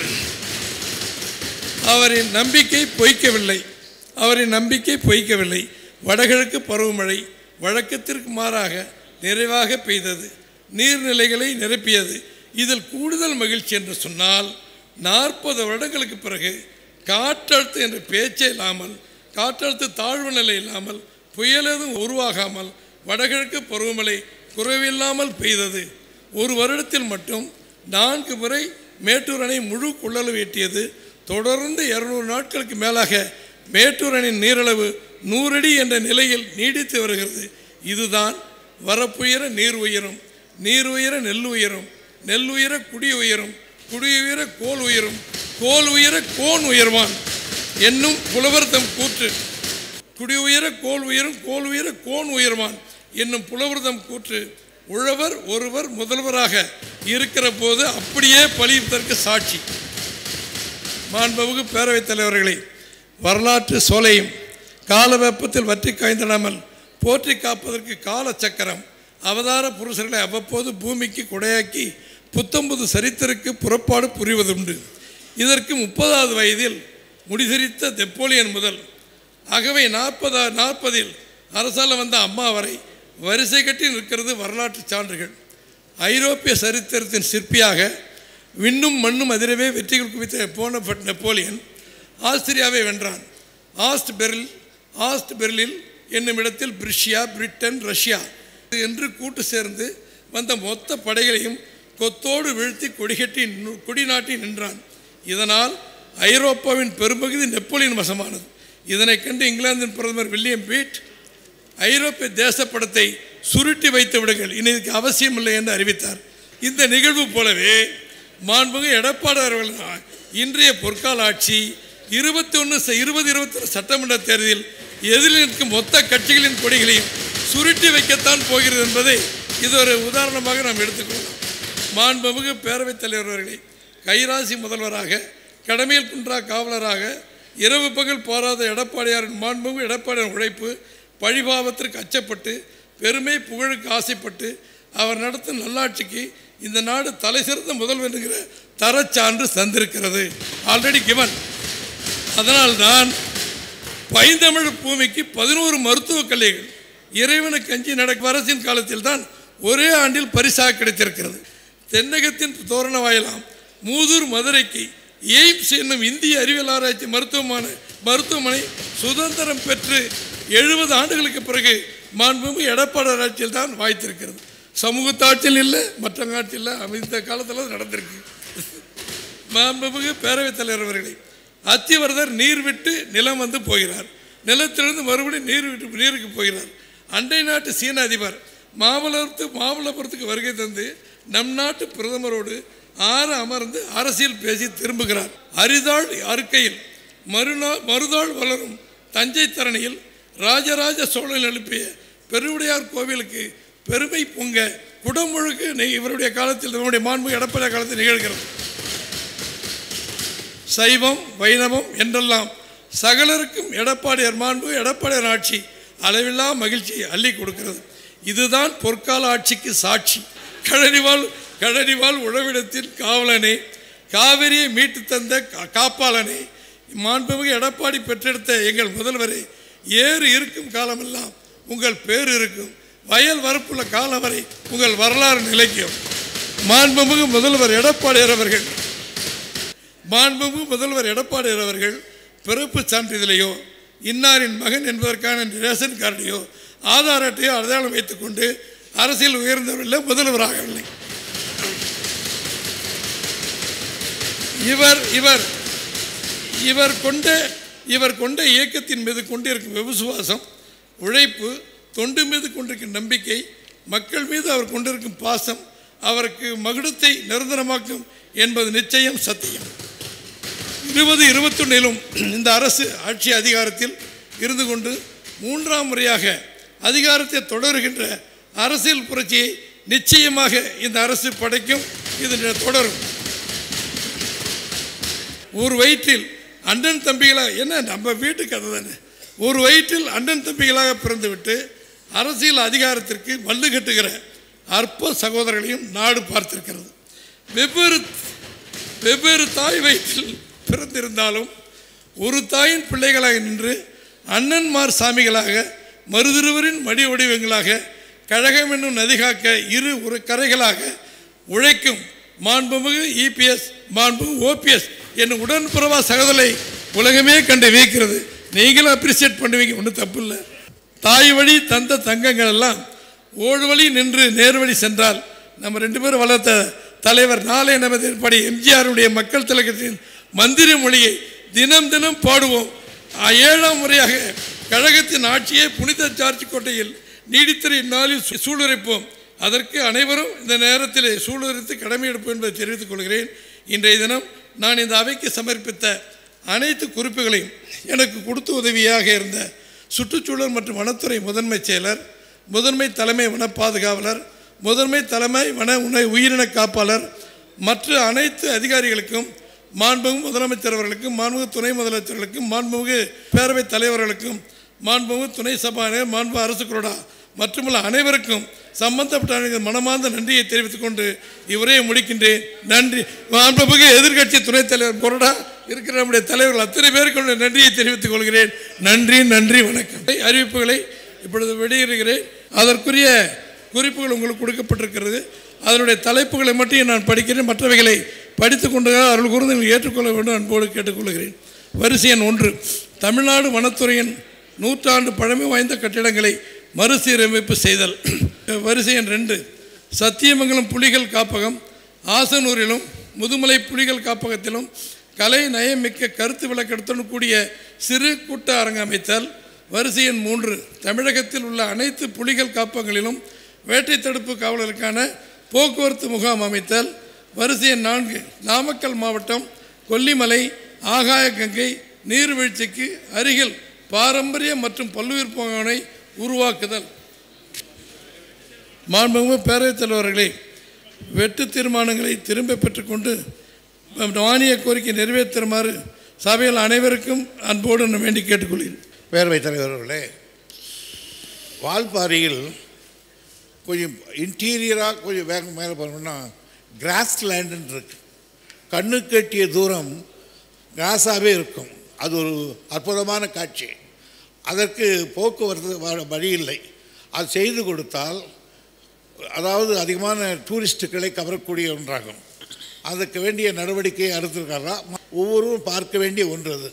அவரின் நம்பிக்கை பொய்க்கவில்லை அவரின் நம்பிக்கை பொய்க்கவில்லை வடகிழக்கு பருவமழை வழக்கத்திற்கு மாறாக நிறைவாக பெய்தது நீர்நிலைகளை நிரப்பியது இதில் கூடுதல் மகிழ்ச்சி என்று சொன்னால் நாற்பது வருடங்களுக்கு பிறகு காற்றழுத்து என்ற பேச்சே இல்லாமல் காற்றழுத்த தாழ்வு நிலை இல்லாமல் புயல் எதுவும் உருவாகாமல் வடகிழக்கு பருவமழை குறைவில்லாமல் பெய்தது ஒரு வருடத்தில் மட்டும் நான்கு முறை மேட்டூர் அணை முழு கொள்ளளவு எட்டியது தொடர்ந்து இருநூறு நாட்களுக்கு மேலாக மேட்டூர் அணையின் நீரளவு நூறடி என்ற நிலையில் நீடித்து வருகிறது இதுதான் வரப்புயர நீர் உயரும் நீர் உயர நெல் உயரும் நெல் உயர குடி உயரும் குடி உயர கோல் உயரும் கோல் உயர கோன் உயர்வான் என்னும் புலவர் தம் கூற்று குடி உயர கோல் உயரும் கோல் உயர கோன் உயர்வான் என்னும் புலவர்தம் கூற்று உழவர் ஒருவர் முதல்வராக இருக்கிற போது அப்படியே பலியிட்டதற்கு சாட்சி மாண்புமிகு பேரவைத் தலைவர்களே வரலாற்று சோலையும் கால வெப்பத்தில் வற்றி காய்ந்திடாமல் போற்றி காப்பதற்கு கால சக்கரம் அவதார புருஷர்களை அவ்வப்போது பூமிக்கு கொடையாக்கி புத்தம்புது சரித்திற்கு புறப்பாடு புரிவதுண்டு இதற்கு முப்பதாவது வயதில் முடிசரித்த நெப்போலியன் முதல் ஆகவே நாற்பதா நாற்பதில் அரசால வந்த அம்மா வரை வரிசை கட்டி நிற்கிறது வரலாற்று சான்றுகள் ஐரோப்பிய சரித்திரத்தின் சிற்பியாக விண்ணும் மண்ணும் அதிரவே வெற்றிகள் குவித்த போனபட் நெப்போலியன் ஆஸ்திரியாவை வென்றான் ஆஸ்ட் பெர்ல் ஆஸ்ட் பெர்லில் என்னும் இடத்தில் பிரிஷியா பிரிட்டன் ரஷ்யா என்று கூட்டு சேர்ந்து வந்த மொத்த படைகளையும் கொத்தோடு வீழ்த்தி கொடிகட்டி நு- கொடிநாட்டி நின்றான் இதனால் ஐரோப்பாவின் பெரும்பகுதி நெப்போலியன் வசமானது இதனைக் கண்டு இங்கிலாந்தின் பிரதமர் வில்லியம் பீட் ஐரோப்பிய தேசப்படத்தை சுருட்டி வைத்து விடுங்கள் இனி இதுக்கு அவசியமில்லை என்று அறிவித்தார் இந்த நிகழ்வு போலவே மாண்புமிகு எடப்பாடி அவர்கள் இன்றைய பொற்கால ஆட்சி இருபத்தி ஒன்று இருபது இருபத்தி சட்டமன்ற தேர்தலில் எதிரில் நிற்கும் மொத்த கட்சிகளின் கொடிகளையும் சுருட்டி வைக்கத்தான் போகிறது என்பதை இது ஒரு உதாரணமாக நாம் எடுத்துக்கொள்ளலாம் மாண்புமிகு பேரவைத் தலைவர் அவர்களை கைராசி முதல்வராக கடமையில் குன்றா காவலராக இரவு பகல் பாராத எடப்பாடியாரின் மாண்புமிகு எடப்பாடியார் உழைப்பு பழிபாவத்திற்கு அச்சப்பட்டு பெருமை புகழுக்கு ஆசைப்பட்டு அவர் நடத்தும் நல்லாட்சிக்கு இந்த நாடு தலை சிறந்த முதல்வர் என்கிற தரச்சான்று தந்திருக்கிறது ஆல்ரெடி கிவன் அதனால்தான் பைந்தமிழ் பூமிக்கு பதினோரு மருத்துவக் கல்லூரிகள் இறைவனுக்கு அஞ்சி நடக்கும் அரசின் காலத்தில் தான் ஒரே ஆண்டில் பரிசாக கிடைத்திருக்கிறது தென்னகத்தின் தோரண வாயிலாம் மூதூர் மதுரைக்கு எய்ம்ஸ் என்னும் இந்திய அறிவியல் ஆராய்ச்சி மருத்துவமான மருத்துவமனை சுதந்திரம் பெற்று எழுபது ஆண்டுகளுக்கு பிறகு மாண்புமிகு எடப்பாடி ஆட்சியில் தான் வாய்த்திருக்கிறது சமூகத்து ஆட்சியில் இல்லை மற்ற ஆட்சியில் இந்த காலத்தில் நடந்திருக்கு மாண்புமிகு பேரவைத் தலைவர் அவர்களே அத்திவரதர் நீர் விட்டு நிலம் வந்து போகிறார் நிலத்திலிருந்து மறுபடியும் நீர் விட்டு நீருக்கு போகிறார் அண்டை நாட்டு சீன அதிபர் மாமல்லபுரத்து மாமல்லபுரத்துக்கு வருகை தந்து நம் நாட்டு பிரதமரோடு ஆற அமர்ந்து அரசியல் பேசி திரும்புகிறார் அரிதாள் அறுக்கையில் மறுநாள் மறுநாள் வளரும் தஞ்சை தரணியில் ராஜராஜ சோழன் எழுப்பிய பெருவுடையார் கோவிலுக்கு பெருமை பொங்க குடமுழுக்கு நெய் இவருடைய காலத்தில் இவருடைய மாண்பு எடப்பாடி காலத்தில் நிகழ்கிறது சைவம் வைணவம் என்றெல்லாம் சகலருக்கும் எடப்பாடியார் மாண்பு எடப்பாடியார் ஆட்சி அளவில்லா மகிழ்ச்சியை அள்ளி கொடுக்கிறது இதுதான் பொற்கால ஆட்சிக்கு சாட்சி கழனிவாள் கழனிவாள் உழவிடத்தின் காவலனே காவிரியை மீட்டு தந்த கா- காப்பாளனே மாண்புமிகு எடப்பாடி பெற்றெடுத்த எங்கள் முதல்வரே ஏறு இருக்கும் காலமெல்லாம் உங்கள் பேர் இருக்கும் வயல் வரப்புள்ள காலம் வரை உங்கள் வரலாறு நிலைக்கும் மாண்புமிகு முதல்வர் எடப்பாடியார் அவர்கள் மாண்புமிகு முதல்வர் எடப்பாடியார் அவர்கள் பிறப்பு சான்றிதழையோ இன்னாரின் மகன் என்பதற்கான ரேஷன் கார்டையோ ஆதார் அட்டையோ அடையாளம் வைத்துக்கொண்டு அரசியல் உயர்ந்தவர்கள் முதல்வராகவில்லை இவர் இவர் இவர் கொண்ட இவர் கொண்ட இயக்கத்தின் மீது கொண்டிருக்கும் விசுவாசம் உழைப்பு தொண்டு மீது கொண்டிருக்கும் நம்பிக்கை மக்கள் மீது அவர் கொண்டிருக்கும் பாசம் அவருக்கு மகுடத்தை நிரந்தரமாக்கும் என்பது நிச்சயம் சத்தியம் இருபது இருபத்தொன்னிலும் இந்த அரசு ஆட்சி அதிகாரத்தில் இருந்து கொண்டு மூன்றாம் முறையாக அதிகாரத்தை தொடருகின்ற அரசியல் புரட்சியை நிச்சயமாக இந்த அரசு படைக்கும் இது தொடரும் ஒரு வயிற்றில் அண்ணன் தம்பிகளாக என்ன நம்ம வீட்டு கதை தானே ஒரு வயிற்றில் அண்ணன் தம்பிகளாக பிறந்துவிட்டு அரசியல் அதிகாரத்திற்கு மல்லு கட்டுகிற அற்ப சகோதரர்களையும் நாடு பார்த்திருக்கிறது வெவ்வேறு வெவ்வேறு தாய் வயிற்றில் பிறந்திருந்தாலும் ஒரு தாயின் பிள்ளைகளாக நின்று அண்ணன்மார் சாமிகளாக மருதிருவரின் மடி வடிவங்களாக கழகம் என்னும் நதி காக்க இரு ஒரு கரைகளாக உழைக்கும் மாண்புமிகு இபிஎஸ் மாண்புமிகு ஓபிஎஸ் என்னும் உடன்பிறவா சகோதரை உலகமே கண்டு வியக்கிறது நீங்களும் அப்ரிசியேட் பண்ணுவீங்க ஒன்றும் தப்பு இல்லை தாய் வழி தந்த தங்கங்கள் எல்லாம் ஓடு வழி நின்று நேர்வழி சென்றால் நம்ம ரெண்டு பேரும் வளர்த்த தலைவர் நாளை நமது படி எம்ஜிஆருடைய மக்கள் திலகத்தின் மந்திர மொழியை தினம் தினம் பாடுவோம் ஆ, ஏழாம் முறையாக கழகத்தின் ஆட்சியை புனித ஜார்ஜ் கோட்டையில் நீடித்திரு இந்நாளில் சூ- சூளுரைப்போம் அதற்கு அனைவரும் இந்த நேரத்தில் சூளுரைத்து கடமை எடுப்போம் என்பதை தெரிவித்துக் கொள்கிறேன் இன்றைய தினம் நான் இந்த அவைக்கு சமர்ப்பித்த அனைத்து குறிப்புகளையும் எனக்கு கொடுத்து உதவியாக இருந்த சுற்றுச்சூழல் மற்றும் வனத்துறை முதன்மை செயலர் முதன்மை தலைமை வன பாதுகாவலர் முதன்மை தலைமை வன உண உயிரின காப்பாளர் மற்ற அனைத்து அதிகாரிகளுக்கும் மாண்புமிகு முதலமைச்சர் அவர்களுக்கும் மாண்புமிகு துணை முதலமைச்சர்களுக்கும் மாண்புமிகு பேரவைத் தலைவர்களுக்கும் மாண்புமிகு துணை சபாநாயகர் மாண்பு அரசு கொறடா மற்றுமுள்ள அனைவருக்கும் சம்பந்தப்பட்ட அனைவருக்கும் மனமார்ந்த நன்றியை தெரிவித்துக் கொண்டு இவரையே முடிக்கின்றேன் நன்றி மாண்புமிகு எதிர்க்கட்சி துணைத் தலைவர் கொறடா இருக்கிற நம்முடைய தலைவர்கள் அத்தனை பேருக்கு என்னுடைய நன்றியை தெரிவித்துக் கொள்கிறேன் நன்றி நன்றி வணக்கம் அறிவிப்புகளை இப்பொழுது வெளியிடுகிறேன் அதற்குரிய குறிப்புகள் உங்களுக்கு கொடுக்கப்பட்டிருக்கிறது அதனுடைய தலைப்புகளை மட்டும் நான் படிக்கிறேன் மற்றவைகளை படித்துக் கொண்டு அருள் கூர்ந்து நீங்கள் ஏற்றுக்கொள்ள வேண்டும் அன்போடு கேட்டுக்கொள்கிறேன் வரிசை எண் ஒன்று தமிழ்நாடு வனத்துறையின் நூற்றாண்டு பழமை வாய்ந்த கட்டிடங்களை மறுசீரமைப்பு செய்தல் வரிசை எண் ரெண்டு சத்தியமங்கலம் புலிகள் காப்பகம் ஆசனூரிலும் முதுமலை புலிகள் காப்பகத்திலும் கலை நயமிக்க கருத்து விளக்கத்துடன் கூடிய சிறு கூட்ட அரங்கு அமைத்தல் வரிசை எண் மூன்று தமிழகத்தில் உள்ள அனைத்து புலிகள் காப்பகங்களிலும் வேட்டை தடுப்பு காவலருக்கான போக்குவரத்து முகாம் அமைத்தல் வரிசை எண் நான்கு நாமக்கல் மாவட்டம் கொல்லிமலை ஆகாய கங்கை நீர்வீழ்ச்சிக்கு அருகில் பாரம்பரிய மற்றும் பல்லுயிர் பூங்காவை உருவாக்குதல் மாண்புமிகு பேரவைத் தலைவர்களே வெட்டு தீர்மானங்களை திரும்ப பெற்றுக்கொண்டு மானிய கோரிக்கை நிறைவேற்றுமாறு சபையில் அனைவருக்கும் அன்போடு நான் வேண்டி கேட்டுக்கொள்கிறேன் பேரவைத் தலைவர்களே வால்பாறையில் கொஞ்சம் இன்டீரியராக கொஞ்சம் வேக மேலே போனோம்னா கிராஸ் லேண்டுன்னு இருக்கு கண்ணு கட்டிய தூரம் கிராஸாகவே இருக்கும் அது ஒரு அற்புதமான காட்சி அதற்கு போக்குவரத்து வ- வழி இல்லை அது செய்து கொடுத்தால் அதாவது அதிகமான டூரிஸ்ட்டுகளை கவரக்கூடிய ஒன்றாகும் அதுக்கு வேண்டிய நடவடிக்கையை எடுத்திருக்காரா ஒவ்வொருவரும் பார்க்க வேண்டிய ஒன்று அது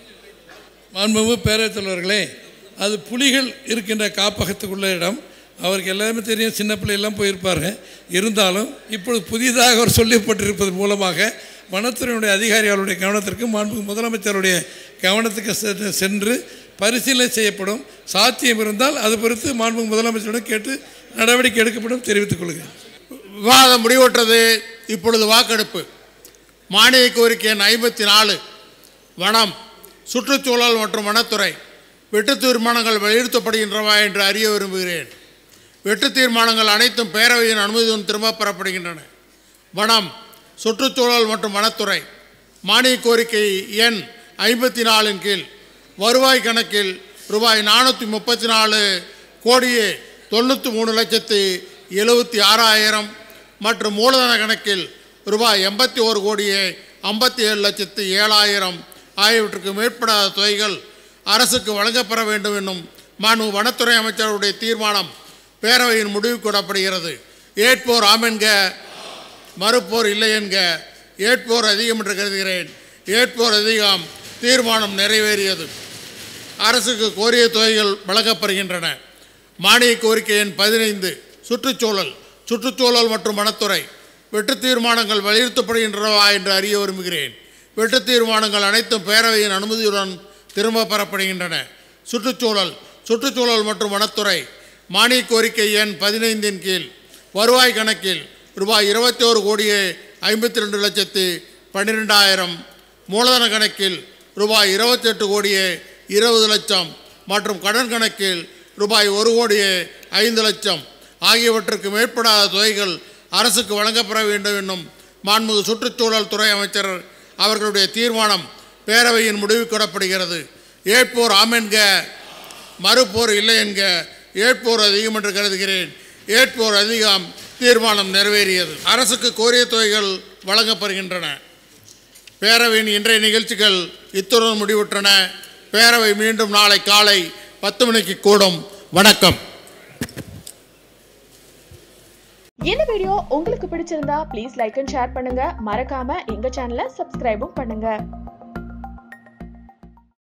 மாண்புமிகு பேரவைத் தலைவர்களே அது புலிகள் இருக்கின்ற காப்பகத்துக்குள்ள இடம் அவருக்கு எல்லாருமே தெரியும் சின்ன பிள்ளையெல்லாம் போயிருப்பாரு இருந்தாலும் இப்பொழுது புதிதாக அவர் சொல்லப்பட்டிருப்பது மூலமாக வனத்துறையினுடைய அதிகாரிகளுடைய கவனத்திற்கு மாண்புமிகு முதலமைச்சருடைய கவனத்துக்கு சென்று- சென்று பரிசீலனை செய்யப்படும் சாத்தியம் இருந்தால் அது குறித்து மாண்புமிகு முதலமைச்சரிடம் கேட்டு நடவடிக்கை எடுக்கப்படும் தெரிவித்துக் கொள்கிறேன் விவாதம் முடிவுற்றது இப்பொழுது வாக்கெடுப்பு மானிய கோரிக்கை எண் ஐம்பத்தி நாலு வனம் சுற்றுச்சூழல் மற்றும் வனத்துறை வெட்டு தீர்மானங்கள் வலியுறுத்தப்படுகின்றனவா என்று அறிய விரும்புகிறேன் வெட்டு தீர்மானங்கள் அனைத்தும் பேரவையின் அனுமதியுடன் திரும்பப் பெறப்படுகின்றன வனம் சுற்றுச்சூழல் மற்றும் வனத்துறை மானிய கோரிக்கை எண் ஐம்பத்தி நாலின் கீழ் வருவாய் கணக்கில் ரூபாய் நானூற்றி முப்பத்தி நாலு கோடியே தொண்ணூற்றி மூணு லட்சத்தி எழுபத்தி ஆறாயிரம் மற்றும் மூலதன கணக்கில் ரூபாய் எண்பத்தி ஒரு கோடியே ஐம்பத்தி ஏழு லட்சத்தி ஏழாயிரம் ஆகியவற்றுக்கு மேற்படாத தொகைகள் அரசுக்கு வழங்கப்பெற வேண்டும் என்னும் மாண்பு வனத்துறை அமைச்சருடைய தீர்மானம் பேரவையின் முடிவுக்கு விடப்படுகிறது ஏற்போர் ஆமென்க மறுப்போர் இல்லை என்க ஏற்போர் அதிகம் என்று கருதுகிறேன் ஏற்போர் அதிகம் தீர்மானம் நிறைவேறியது அரசுக்கு கோரிய தொகைகள் வழங்கப்படுகின்றன மானிய கோரிக்கை எண் பதினைந்து சுற்றுச்சூழல் சுற்றுச்சூழல் மற்றும் வனத்துறை வெட்டு தீர்மானங்கள் வலியுறுத்தப்படுகின்றனவா என்று அறிய விரும்புகிறேன் வெட்டு தீர்மானங்கள் அனைத்தும் பேரவையின் அனுமதியுடன் திரும்ப பெறப்படுகின்றன சுற்றுச்சூழல் சுற்றுச்சூழல் மற்றும் வனத்துறை மானிய கோரிக்கை எண் பதினைந்தின் கீழ் வருவாய் கணக்கில் ரூபாய் இருபத்தி ஒரு கோடியே ஐம்பத்தி ரெண்டு லட்சத்தி பன்னிரெண்டாயிரம் மூலதன கணக்கில் ரூபாய் இருபத்தெட்டு கோடியே இருபது லட்சம் மற்றும் கடன் கணக்கில் ரூபாய் ஒரு கோடியே ஐந்து லட்சம் ஆகியவற்றுக்கு மேற்படாத தொகைகள் அரசுக்கு வழங்கப்பெற வேண்டும் என்னும் மாண்புமிகு சுற்றுச்சூழல் துறை அமைச்சர் அவர்களுடைய தீர்மானம் பேரவையின் முடிவுக்கு விடப்படுகிறது ஏற்போர் ஆமென்க மறுப்போர் இல்லை என்க ஏற்போர் அதிகம் என்று கருதுகிறேன் ஏற்போர் அதிகம் தீர்மானம் நிறைவேறியது அரசுக்கு கோரிய தொகைகள் வழங்கப்படுகின்றன பேரவையின் இன்றைய நிகழ்ச்சிகள் இத்துடன் முடிவுற்றன பேரவை மீண்டும் நாளை காலை பத்து மணிக்கு கூடும் வணக்கம் இந்த வீடியோ உங்களுக்கு பிடிச்சிருந்தா ப்ளீஸ் லைக் அண்ட் ஷேர் பண்ணுங்க மறக்காம எங்க சேனலை சப்ஸ்கிரைபும் பண்ணுங்க